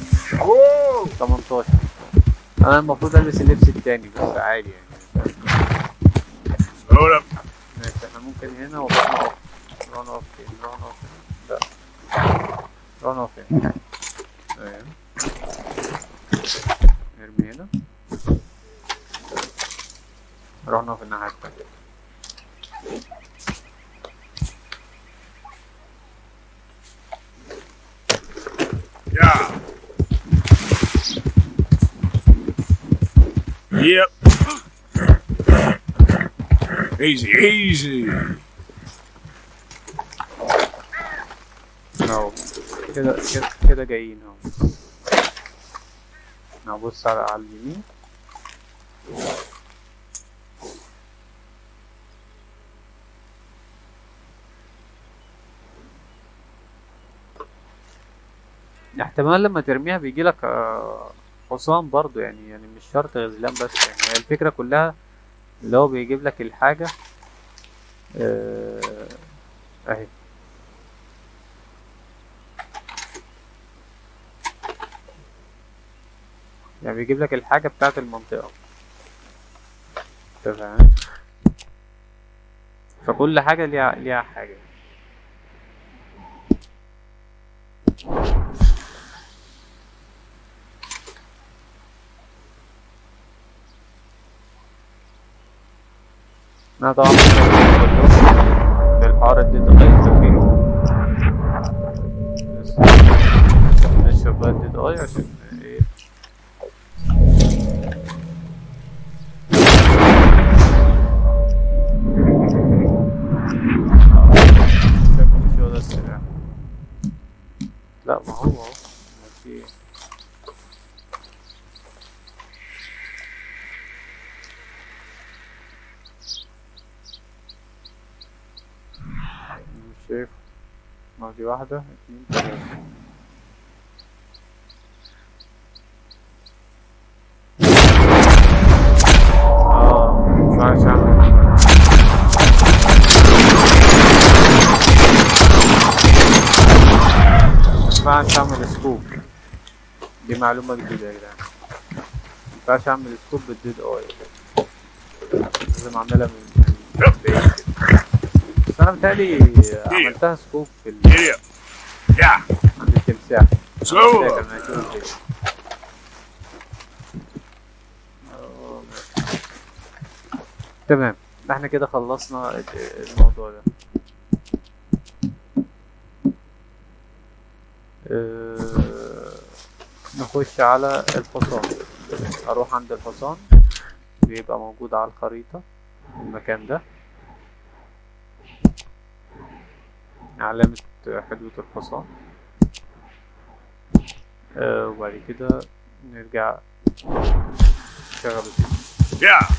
Speaker 1: 18 انا المفروض البس اللبس التاني بس عادي يعني
Speaker 2: Hold up.
Speaker 1: ماشي احنا ممكن هنا ونروح نقف نروح نقف فين نروح نقف هنا لا نروح نقف هنا ايوه نرمي هنا نروح نقف الناحية التانية
Speaker 2: Yeah. Yep. Easy, easy.
Speaker 1: اهو كده كده كده جايين اهو نبص على على اليمين احتمال لما ترميها بيجيلك آه، حصان برضو يعني يعني مش شرط غزلان بس يعني هي الفكرة كلها اللي هو بيجيب لك الحاجة آه، اهي يعني بيجيب لك الحاجة بتاعت المنطقة انت فاهم فكل حاجة ليها ليها حاجة انا طبعا ده الحوار اديته غير تفكير نشرب بقى الديد اي عشان ايه شكله مش هو ده السلاح لا ما هو هو ما في مش شايف ما دي واحدة اتنين تلاتة اه مينفعش اعمل مينفعش اعمل سكوب دي معلومة جديدة يا جدعان مينفعش اعمل سكوب بالديد اي لازم اعملها من من بعيد كده بس انا بتهيألي عملتها سكوب في ال...
Speaker 2: Giddy up. Yeah.
Speaker 1: عند التمساح
Speaker 2: So,
Speaker 1: ده كان
Speaker 2: uh,
Speaker 1: هيكون كده. أوه، ماشي. تمام احنا كده خلصنا ال- الموضوع ده اه، نخش على الحصان اروح عند الحصان بيبقى موجود على الخريطة المكان ده علامة حدود الحصان آه وبعد كده نرجع نشغل الفيديو
Speaker 2: yeah.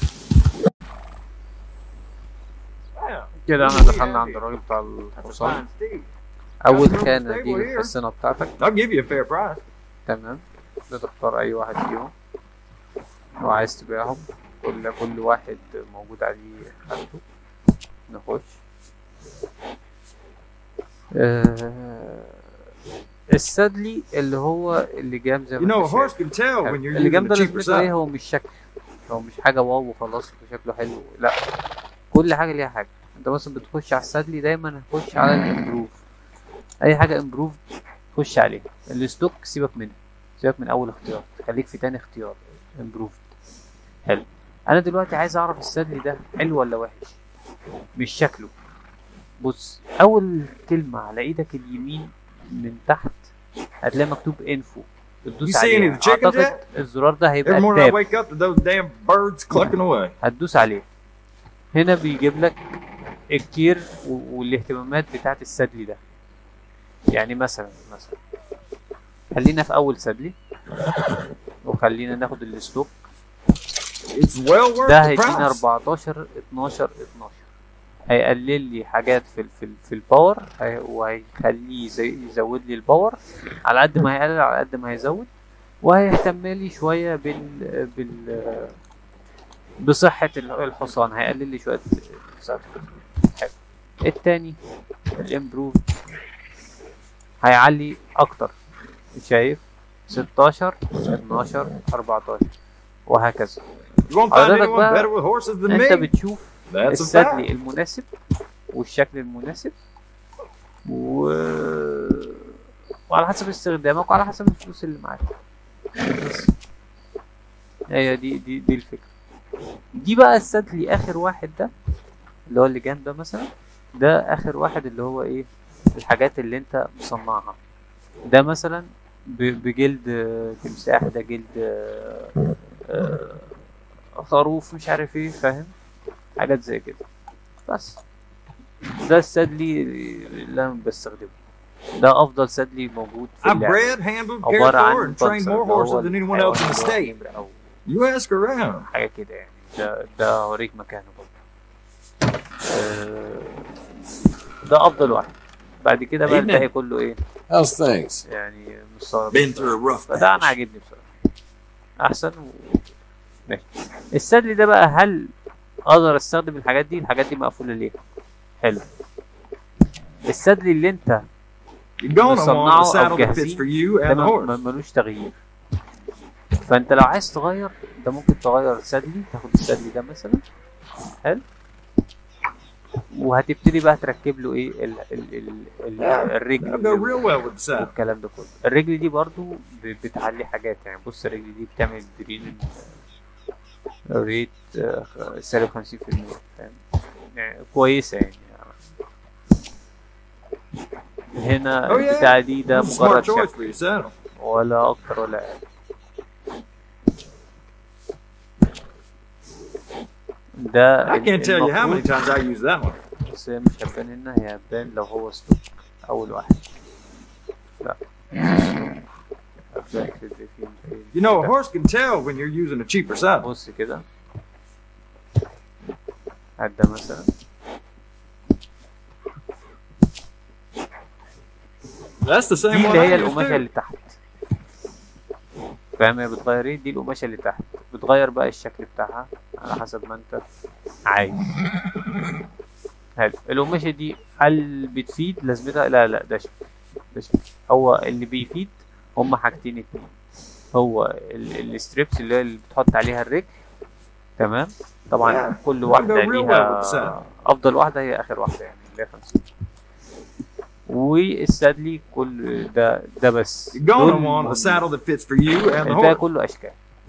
Speaker 1: كده انا دخلنا عند الراجل بتاع الحصان اول خانة دي الحصانة بتاعتك
Speaker 10: I'll give you a fair price.
Speaker 1: تمام تختار اي واحد فيهم لو عايز تبيعهم كل كل واحد موجود عليه حالته نخش آه السادلي اللي هو اللجام زي
Speaker 10: You
Speaker 1: ما
Speaker 10: know, a
Speaker 1: انت شايف
Speaker 10: horse can tell when you're
Speaker 1: اللجام
Speaker 10: using
Speaker 1: ده
Speaker 10: a cheaper
Speaker 1: لازمته ايه
Speaker 10: saddle.
Speaker 1: هو مش شكل هو مش حاجه واو وخلاص شكله حلو لا كل حاجه ليها حاجه انت مثلا بتخش على السادلي دايما هتخش على الامبروف اي حاجه امبروف خش عليها الستوك سيبك منه سيبك من اول اختيار خليك في تاني اختيار امبروف حلو انا دلوقتي عايز اعرف السادلي ده حلو ولا وحش مش شكله بص اول كلمه على ايدك اليمين من تحت هتلاقي مكتوب انفو
Speaker 10: You
Speaker 1: بتدوس
Speaker 10: see any
Speaker 1: عليه
Speaker 10: of the chickens
Speaker 1: اعتقد الزرار ده هيبقى
Speaker 10: Every morning I
Speaker 1: التاب
Speaker 10: wake up to those damn birds clucking away.
Speaker 1: هتدوس عليه هنا بيجيب لك الكير و- والاهتمامات بتاعت السدلي ده يعني مثلا مثلا خلينا في اول سدلي وخلينا ناخد الستوك
Speaker 10: It's well worth
Speaker 1: ده
Speaker 10: the
Speaker 1: هيدينا
Speaker 10: price.
Speaker 1: 14 12 12 هيقلل لي حاجات في ال في, ال في الباور هي- وهيخليه يزي- يزود لي الباور على قد ما هيقلل على قد ما هيزود وهيهتم لي شويه بال بال بصحة ال- الحصان هيقلل لي شوية صحة حلو التاني الامبروف هيعلي اكتر شايف 16 12 14 وهكذا
Speaker 10: You won't find
Speaker 1: حضرتك
Speaker 10: anyone
Speaker 1: بقى
Speaker 10: better with horses than
Speaker 1: انت
Speaker 10: me.
Speaker 1: بتشوف
Speaker 10: That's a fact.
Speaker 1: السدلي المناسب والشكل المناسب و... وعلى حسب استخدامك وعلى حسب الفلوس اللي معاك بس هي دي دي دي الفكرة دي بقى السدلي اخر واحد ده اللي هو اللي جنب ده مثلا ده اخر واحد اللي هو ايه الحاجات اللي انت مصنعها ده مثلا ب- بجلد آه، تمساح ده جلد آه، آه، خروف مش عارف ايه فاهم حاجات زي كده بس ده السدلي اللي انا بستخدمه ده افضل سدلي موجود في
Speaker 10: I
Speaker 1: اللعبة
Speaker 10: bred, handled, cared
Speaker 1: عبارة
Speaker 10: for,
Speaker 1: عن
Speaker 10: and trained
Speaker 1: بلسر
Speaker 10: more
Speaker 1: اللي هو
Speaker 10: horses than anyone else in the
Speaker 1: الحيوان اللي هو
Speaker 10: state.
Speaker 1: نمرة أول.
Speaker 10: You ask around.
Speaker 1: حاجة كده يعني ده ده هوريك مكانه برضه آه، ده افضل واحد بعد كده بقى
Speaker 9: Evening.
Speaker 1: الباقي كله ايه
Speaker 9: How's things?
Speaker 1: يعني مستغرب
Speaker 4: Been through a rough
Speaker 1: فده انا عاجبني بصراحه احسن و... ماشي السدلي ده بقى هل اقدر استخدم الحاجات دي الحاجات دي مقفوله ليه حلو السدلي اللي انت
Speaker 10: You're gonna want
Speaker 1: مصنعه
Speaker 10: a saddle
Speaker 1: او
Speaker 10: that fits
Speaker 1: جاهزين
Speaker 10: for you
Speaker 1: ده
Speaker 10: and the
Speaker 1: ما-
Speaker 10: horse.
Speaker 1: ما- ملوش تغيير فانت لو عايز تغير انت ممكن تغير السدلي تاخد السدلي ده مثلا حلو وهتبتدي بقى تركب له ايه ال ال ال ال الرجل
Speaker 10: That'll go real well with the saddle.
Speaker 1: والكلام ده كله الرجل دي برضو ب- بتعلي حاجات يعني بص الرجل دي بتعمل درين ريت آه، خ- سالب 50% فاهم يعني كويسة يعني هنا
Speaker 10: Oh, yeah.
Speaker 1: البتاعة دي ده
Speaker 10: That's a
Speaker 1: مجرد
Speaker 10: smart choice
Speaker 1: شكل
Speaker 10: for your saddle.
Speaker 1: ولا أكتر ولا أقل ده
Speaker 10: I can't tell you how many
Speaker 1: المفروض-
Speaker 10: times I use that one.
Speaker 1: بس هي مش هتبان هنا هي هتبان لو هو ستوك أول واحد لا هتبان في في في
Speaker 10: You know, a horse can tell when you're using a cheaper saddle.
Speaker 1: بص كده هات ده مثلا
Speaker 10: That's the same
Speaker 1: دي
Speaker 10: one
Speaker 1: اللي هي
Speaker 10: I use
Speaker 1: القماشة
Speaker 10: too.
Speaker 1: اللي تحت فاهم هي بتغير ايه دي القماشة اللي تحت بتغير بقى الشكل بتاعها على حسب ما انت عايز حلو القماشة دي هل بتفيد لازمتها لا لا ده شكل ده شكل هو اللي بيفيد هما حاجتين اتنين هو ال- الستريبس اللي هي اللي بتحط عليها الرجل تمام طبعا كل واحدة
Speaker 10: real well with the
Speaker 1: ليها
Speaker 10: saddle.
Speaker 1: افضل واحدة هي اخر واحدة يعني اللي هي 50 والسادلي كل ده ده بس
Speaker 10: You're gonna
Speaker 1: دول
Speaker 10: want a
Speaker 1: مهمين.
Speaker 10: saddle that fits for you and the
Speaker 1: الباقي
Speaker 10: horse.
Speaker 1: كله اشكال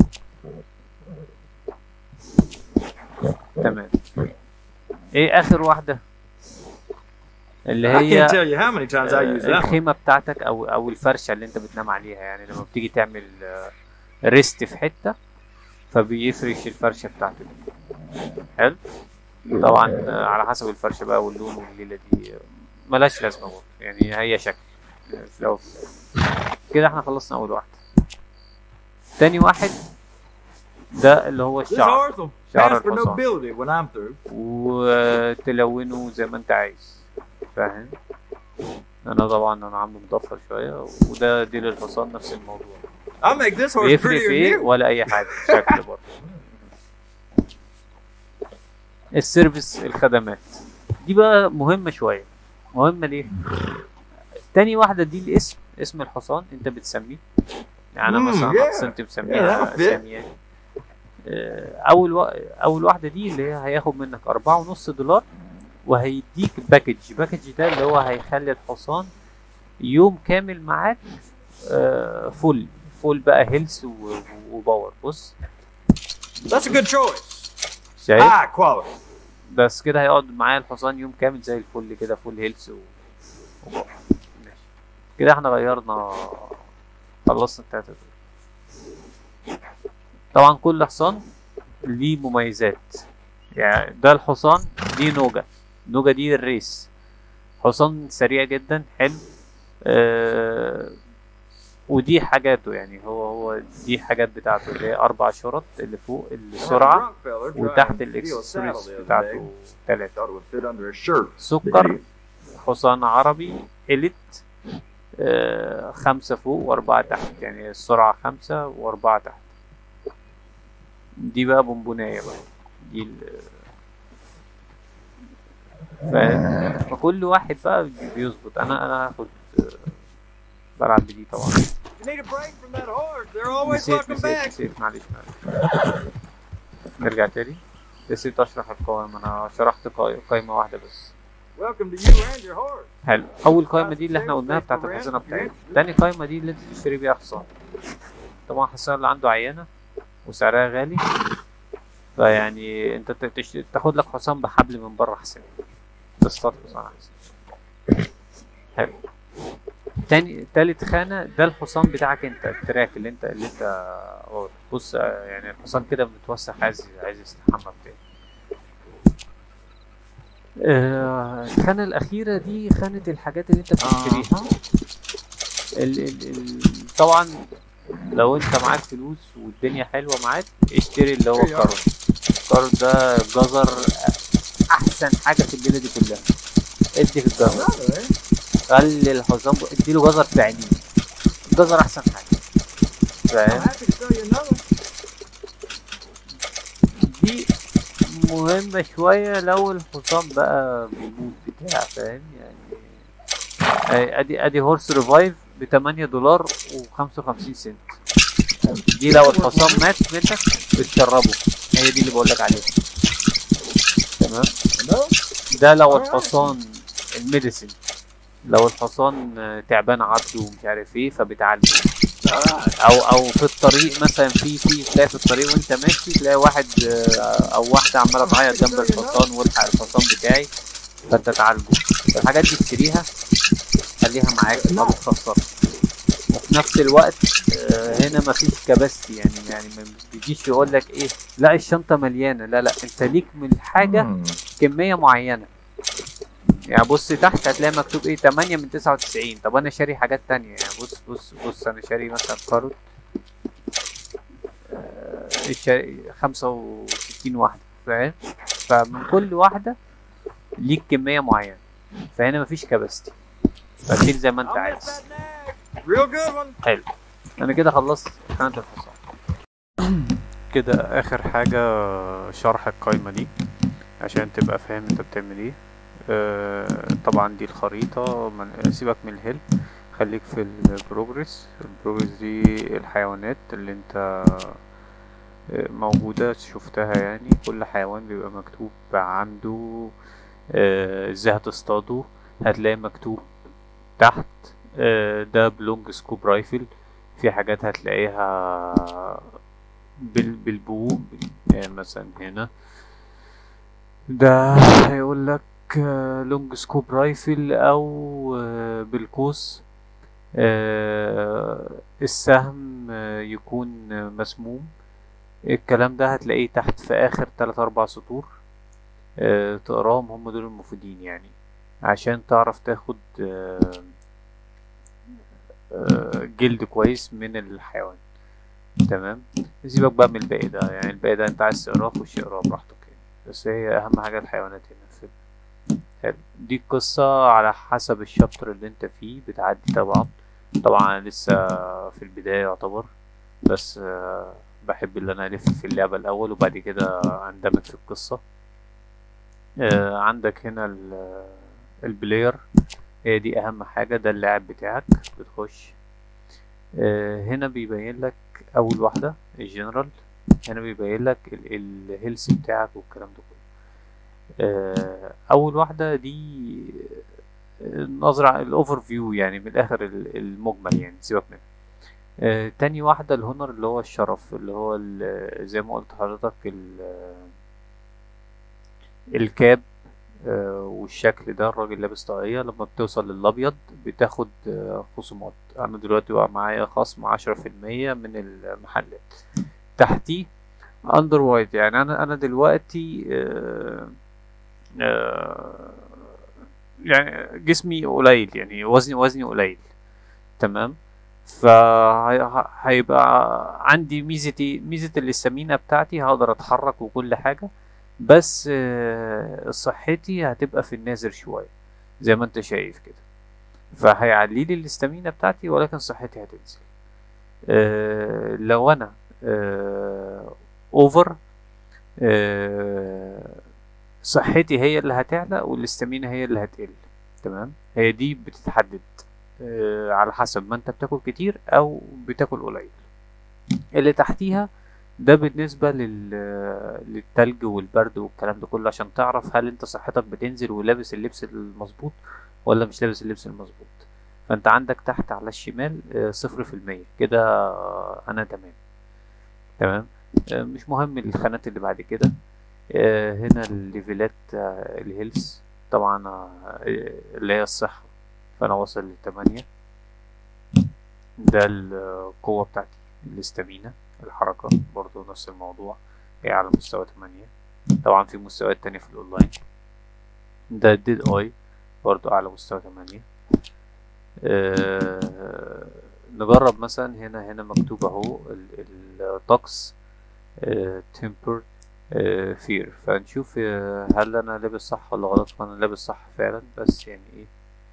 Speaker 1: تمام ايه اخر واحده اللي
Speaker 10: I
Speaker 1: هي
Speaker 10: can't tell you how many times I use
Speaker 1: آه،
Speaker 10: that one.
Speaker 1: الخيمه بتاعتك او او الفرشه اللي انت بتنام عليها يعني لما بتيجي تعمل آه، ريست في حته فبيفرش الفرشه بتاعته دي حلو طبعا آه، على حسب الفرشه بقى واللون والليله دي آه، ملهاش لازمه برضه يعني هي شكل آه، في الأول وفي الآخر. كده احنا خلصنا اول واحد تاني واحد ده اللي هو
Speaker 10: This
Speaker 1: الشعر
Speaker 10: horse will
Speaker 1: شعر
Speaker 10: pass for
Speaker 1: الحصان
Speaker 10: nobility when I'm through.
Speaker 1: وتلونه زي ما انت عايز فاهم انا طبعا انا عامله مضفر شويه وده ديل الحصان نفس الموضوع
Speaker 10: I'll make this horse
Speaker 1: بيفرق
Speaker 10: prettier
Speaker 1: في
Speaker 10: than
Speaker 1: ايه
Speaker 10: you.
Speaker 1: ولا اي حاجه شكل برضه السيرفيس الخدمات دي بقى مهمه شويه مهمه ليه تاني واحدة دي الاسم اسم الحصان انت بتسميه يعني انا
Speaker 10: مم،
Speaker 1: مثلا
Speaker 10: yeah.
Speaker 1: احسنت
Speaker 10: Yeah,
Speaker 1: مسميها
Speaker 10: that fit.
Speaker 1: اسامي يعني آه، اول و... اول واحدة دي اللي هي هياخد منك أربعة ونص دولار وهيديك باكج باكج ده اللي هو هيخلي الحصان يوم كامل معاك آه، فول فول بقى هيلث و- وباور بص
Speaker 10: That's a good choice.
Speaker 1: شايف
Speaker 10: High quality.
Speaker 1: بس كده هيقعد معايا الحصان يوم كامل زي الفل كده فول هيلث و... وباور ماشي كده احنا غيرنا خلصنا التلاتة دول طبعا كل حصان ليه مميزات يعني ده الحصان دي نوجا نوجا دي الريس حصان سريع جدا حلو آه ودي حاجاته يعني هو هو دي حاجات بتاعته اللي هي أربع شرط اللي فوق السرعة وتحت الاكسسوارز بتاعته تلاتة
Speaker 10: Thought it would fit under his shirt.
Speaker 1: سكر حصان عربي إليت آه خمسة فوق وأربعة تحت يعني السرعة خمسة وأربعة تحت دي بقى بونبوناية بقى دي ال ف- فكل واحد بقى بيظبط أنا أنا هاخد آه، بلعب بدي طبعا
Speaker 10: You need a break from that horse. They're always
Speaker 1: نسيت
Speaker 10: welcome
Speaker 1: نسيت
Speaker 10: back.
Speaker 1: نسيت معلش معلش نرجع تاني نسيت أشرح القوائم أنا شرحت قا- قايمة واحدة بس
Speaker 10: Welcome to you and your horse.
Speaker 1: حلو اول قائمه دي اللي احنا قلناها بتاعت الخزانه بتاعتنا تاني قائمه دي اللي انت تشتري بيها حصان طبعا الحصان اللي عنده عيانه وسعرها غالي فيعني انت ت- تشت- تاخد لك حصان بحبل من بره احسن تصطاد حصان احسن حلو تاني تالت خانة ده الحصان بتاعك انت التراك اللي انت اللي انت واخده. بص آه، يعني الحصان كده متوسخ عايز عايز يستحمى بتاعي آه، الخانة الأخيرة دي خانة الحاجات اللي أنت بتشتريها ال ال ال طبعا لو أنت معاك فلوس والدنيا حلوة معاك اشتري اللي هو الكارت الكارت ده جزر أحسن حاجة في الليلة دي كلها ادي في الجزر خلي الحصان اديله جزر في عينيه الجزر أحسن حاجة فاهم
Speaker 10: Happy to show you another.
Speaker 1: دي مهمة شوية لو الحصان بقى بيموت بتاع فاهم يعني آه، ادي ادي هورس ريفايف ب 8 دولار و55 سنت دي لو الحصان مات منك بتشربه هي دي اللي بقول لك عليها تمام ده لو الحصان الميديسن لو الحصان آه، تعبان عضه ومش عارف ايه فبتعالجه او او في الطريق مثلا في في تلاقي في الطريق وانت ماشي تلاقي واحد آه، او واحده عماله تعيط جنب الحصان والحق الحصان بتاعي فانت تعالجه الحاجات دي تشتريها خليها معاك ما بتخسرش وفي نفس الوقت آه، هنا مفيش كباستي يعني يعني ما بيجيش يقول لك ايه لا الشنطه مليانه لا لا انت ليك من الحاجه كميه معينه يعني بص تحت هتلاقي مكتوب ايه 8 من 99 طب انا شاري حاجات تانية يعني بص بص بص انا شاري مثلا كاروت آه، شاري 65 واحدة فاهم فمن كل واحدة ليك كمية معينة فهنا مفيش كباستي فتشيل زي ما انت
Speaker 10: I'll miss
Speaker 1: عايز
Speaker 10: that neck. Real good one.
Speaker 1: حلو انا كده خلصت خانة الحصان كده اخر حاجة شرح القايمة دي عشان تبقى فاهم انت بتعمل ايه آه، طبعا دي الخريطة من- سيبك من الهيلب خليك في البروجرس البروجرس دي الحيوانات اللي انت آه، موجودة شفتها يعني كل حيوان بيبقى مكتوب عنده آه، ازاي هتصطاده هتلاقي مكتوب تحت آه، ده بلونج سكوب رايفل في حاجات هتلاقيها بال بالبو يعني مثلا هنا ده هيقول لك لونج سكوب رايفل او آه، بالقوس آه، السهم آه، يكون آه، مسموم الكلام ده هتلاقيه تحت في اخر تلات اربع سطور آه، تقراهم هم دول المفيدين يعني عشان تعرف تاخد آه، آه، جلد كويس من الحيوان تمام سيبك بقى من الباقي ده يعني الباقي ده انت عايز تقراه خش اقراه براحتك يعني بس هي اهم حاجه الحيوانات هنا في حلو دي قصة على حسب الشابتر اللي انت فيه بتعدي طبعا طبعا أنا لسه في البداية يعتبر بس آه، بحب اللي انا الف في اللعبة الاول وبعد كده اندمج في القصة آه، عندك هنا ال- البلاير هي دي اهم حاجة ده اللاعب بتاعك بتخش آه هنا بيبين لك اول واحدة الجنرال هنا بيبين لك الهيلث بتاعك والكلام ده كله آه اول واحدة دي نظرة الاوفر فيو يعني من الاخر المجمل يعني سيبك منها آه تاني واحدة الهونر اللي هو الشرف اللي هو زي ما قلت حضرتك الكاب آه والشكل ده الراجل لابس طاقية لما بتوصل للأبيض بتاخد آه خصومات أنا دلوقتي بقى معايا خصم عشرة في المية من المحلات تحتيه أندر وايت يعني أنا أنا دلوقتي يعني جسمي قليل يعني وزني وزني قليل تمام فهيبقى عندي ميزتي ميزة الاستامينا بتاعتي هقدر اتحرك وكل حاجة بس صحتي هتبقى في النازل شوية زي ما انت شايف كده فهيعلي لي الاستامينا بتاعتي ولكن صحتي هتنزل لو انا اوفر صحتي هي اللي هتعلى والاستامينا هي اللي هتقل تمام هي دي بتتحدد آه على حسب ما انت بتاكل كتير او بتاكل قليل اللي تحتيها ده بالنسبة لل... للتلج والبرد والكلام ده كله عشان تعرف هل انت صحتك بتنزل ولابس اللبس المظبوط ولا مش لابس اللبس المظبوط فانت عندك تحت على الشمال صفر في المية كده انا تمام تمام آه مش مهم الخانات اللي بعد كده آه هنا الليفلات آه الهيلث طبعا اللي هي الصحة فأنا واصل لتمانية ده القوة بتاعتي الاستامينا الحركة برضو نفس الموضوع هي على مستوى تمانية طبعا في مستويات تانية في الأونلاين ده الديد اي برضو أعلى مستوى تمانية أه نجرب مثلا هنا هنا مكتوب اهو الطقس تمبر فير فنشوف هل انا لابس صح ولا غلط فانا لابس صح فعلا بس يعني ايه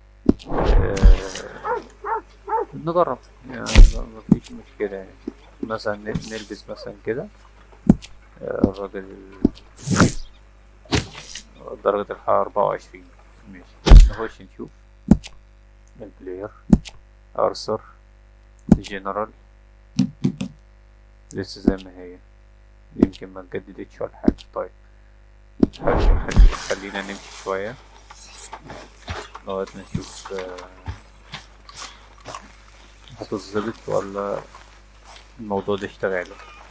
Speaker 1: آه نجرب يعني مفيش مشكلة يعني مثلا نلبس مثلا كده الراجل درجة الحرارة أربعة وعشرين ماشي نخش نشوف البلاير أرثر جنرال لسه زي ما هي يمكن ما اتجددتش ولا حاجة طيب خلينا نمشي شوية لغاية ما نشوف هتظبط ولا الموضوع ده اشتغل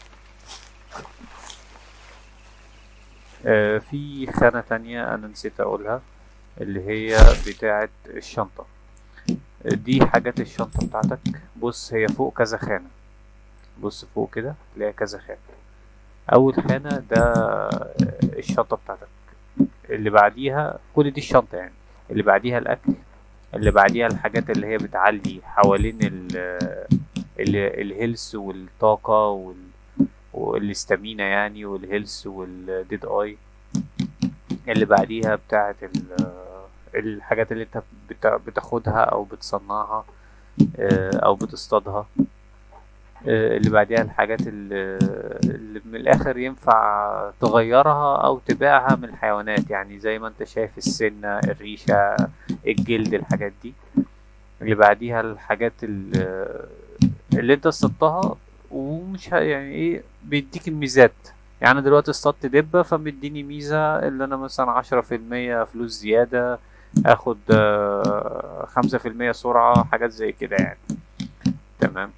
Speaker 1: آه في خانة تانية أنا نسيت أقولها اللي هي بتاعة الشنطة دي حاجات الشنطة بتاعتك بص هي فوق كذا خانة بص فوق كده تلاقي كذا خانة أول خانة ده الشنطة بتاعتك اللي بعديها كل دي الشنطة يعني اللي بعديها الأكل اللي بعديها الحاجات اللي هي بتعلي حوالين ال ال الهيلث والطاقة وال والاستامينا يعني والهيلث والديد اي اللي بعديها بتاعة الحاجات اللي انت بتاخدها او بتصنعها او بتصطادها اللي بعديها الحاجات اللي, اللي من الاخر ينفع تغيرها او تبيعها من الحيوانات يعني زي ما انت شايف السنة الريشة الجلد الحاجات دي اللي بعديها الحاجات اللي, اللي انت اصطدتها ومش يعني ايه بيديك الميزات يعني انا دلوقتي اصطدت دبة فمديني ميزة اللي انا مثلا عشرة في المية فلوس زيادة اخد خمسة في المية سرعة حاجات زي كده يعني تمام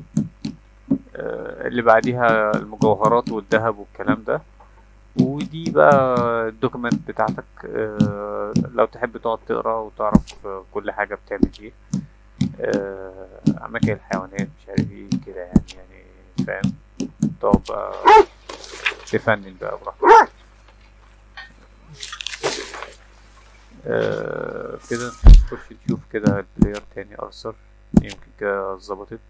Speaker 1: اللي بعديها المجوهرات والذهب والكلام ده ودي بقى الدوكيمنت بتاعتك لو تحب تقعد تقرا وتعرف كل حاجة بتعمل ايه أماكن الحيوانات مش عارف ايه كده يعني يعني فاهم تقعد بقى تفنن بقى براحتك كده نخش نشوف كده البلاير تاني أرثر يمكن كده ظبطت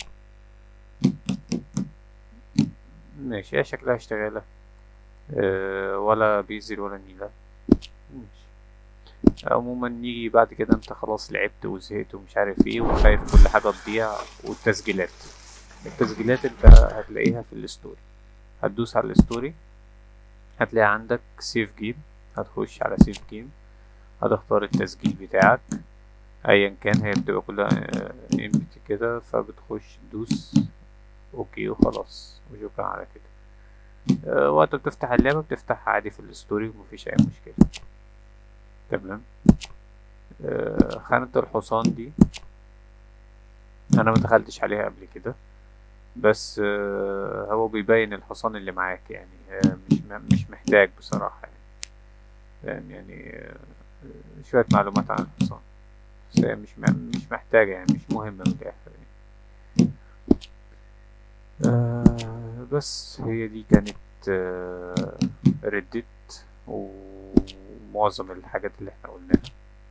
Speaker 1: ماشي هي شكلها اشتغالة أه ولا بيزل ولا نيلة ماشي عموما نيجي بعد كده انت خلاص لعبت وزهقت ومش عارف ايه وخايف كل حاجة تضيع والتسجيلات التسجيلات انت هتلاقيها في الستوري هتدوس على الستوري هتلاقي عندك سيف جيم هتخش على سيف جيم هتختار التسجيل بتاعك ايا كان هي بتبقى كلها امبتي كده فبتخش تدوس اوكي وخلاص وشكرا على كده آه، وقت بتفتح اللعبة بتفتحها عادي في الستوري ومفيش اي مشكلة تمام آه، خانة الحصان دي انا مدخلتش عليها قبل كده بس آه، هو بيبين الحصان اللي معاك يعني آه، مش م- مش محتاج بصراحة يعني فاهم يعني آه، شوية معلومات عن الحصان بس هي مش م- مش محتاجة يعني مش مهمة من الآخر يعني آه بس هي دي كانت آه ردت ومعظم الحاجات اللي احنا قلناها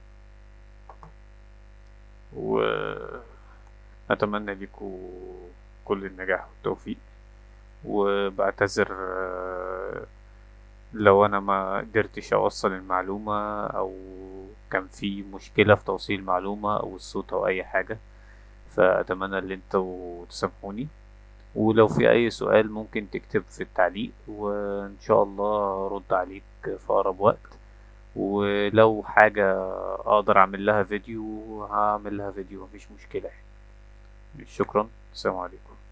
Speaker 1: وأتمنى لكم كل النجاح والتوفيق وبعتذر آه، لو أنا ما قدرتش أوصل المعلومة أو كان في مشكلة في توصيل المعلومة أو الصوت أو أي حاجة فأتمنى إن انتوا تسامحوني ولو في أي سؤال ممكن تكتب في التعليق وإن شاء الله أرد عليك في أقرب وقت ولو حاجة أقدر أعمل لها فيديو هعمل لها فيديو مفيش مشكلة يعني شكرا السلام عليكم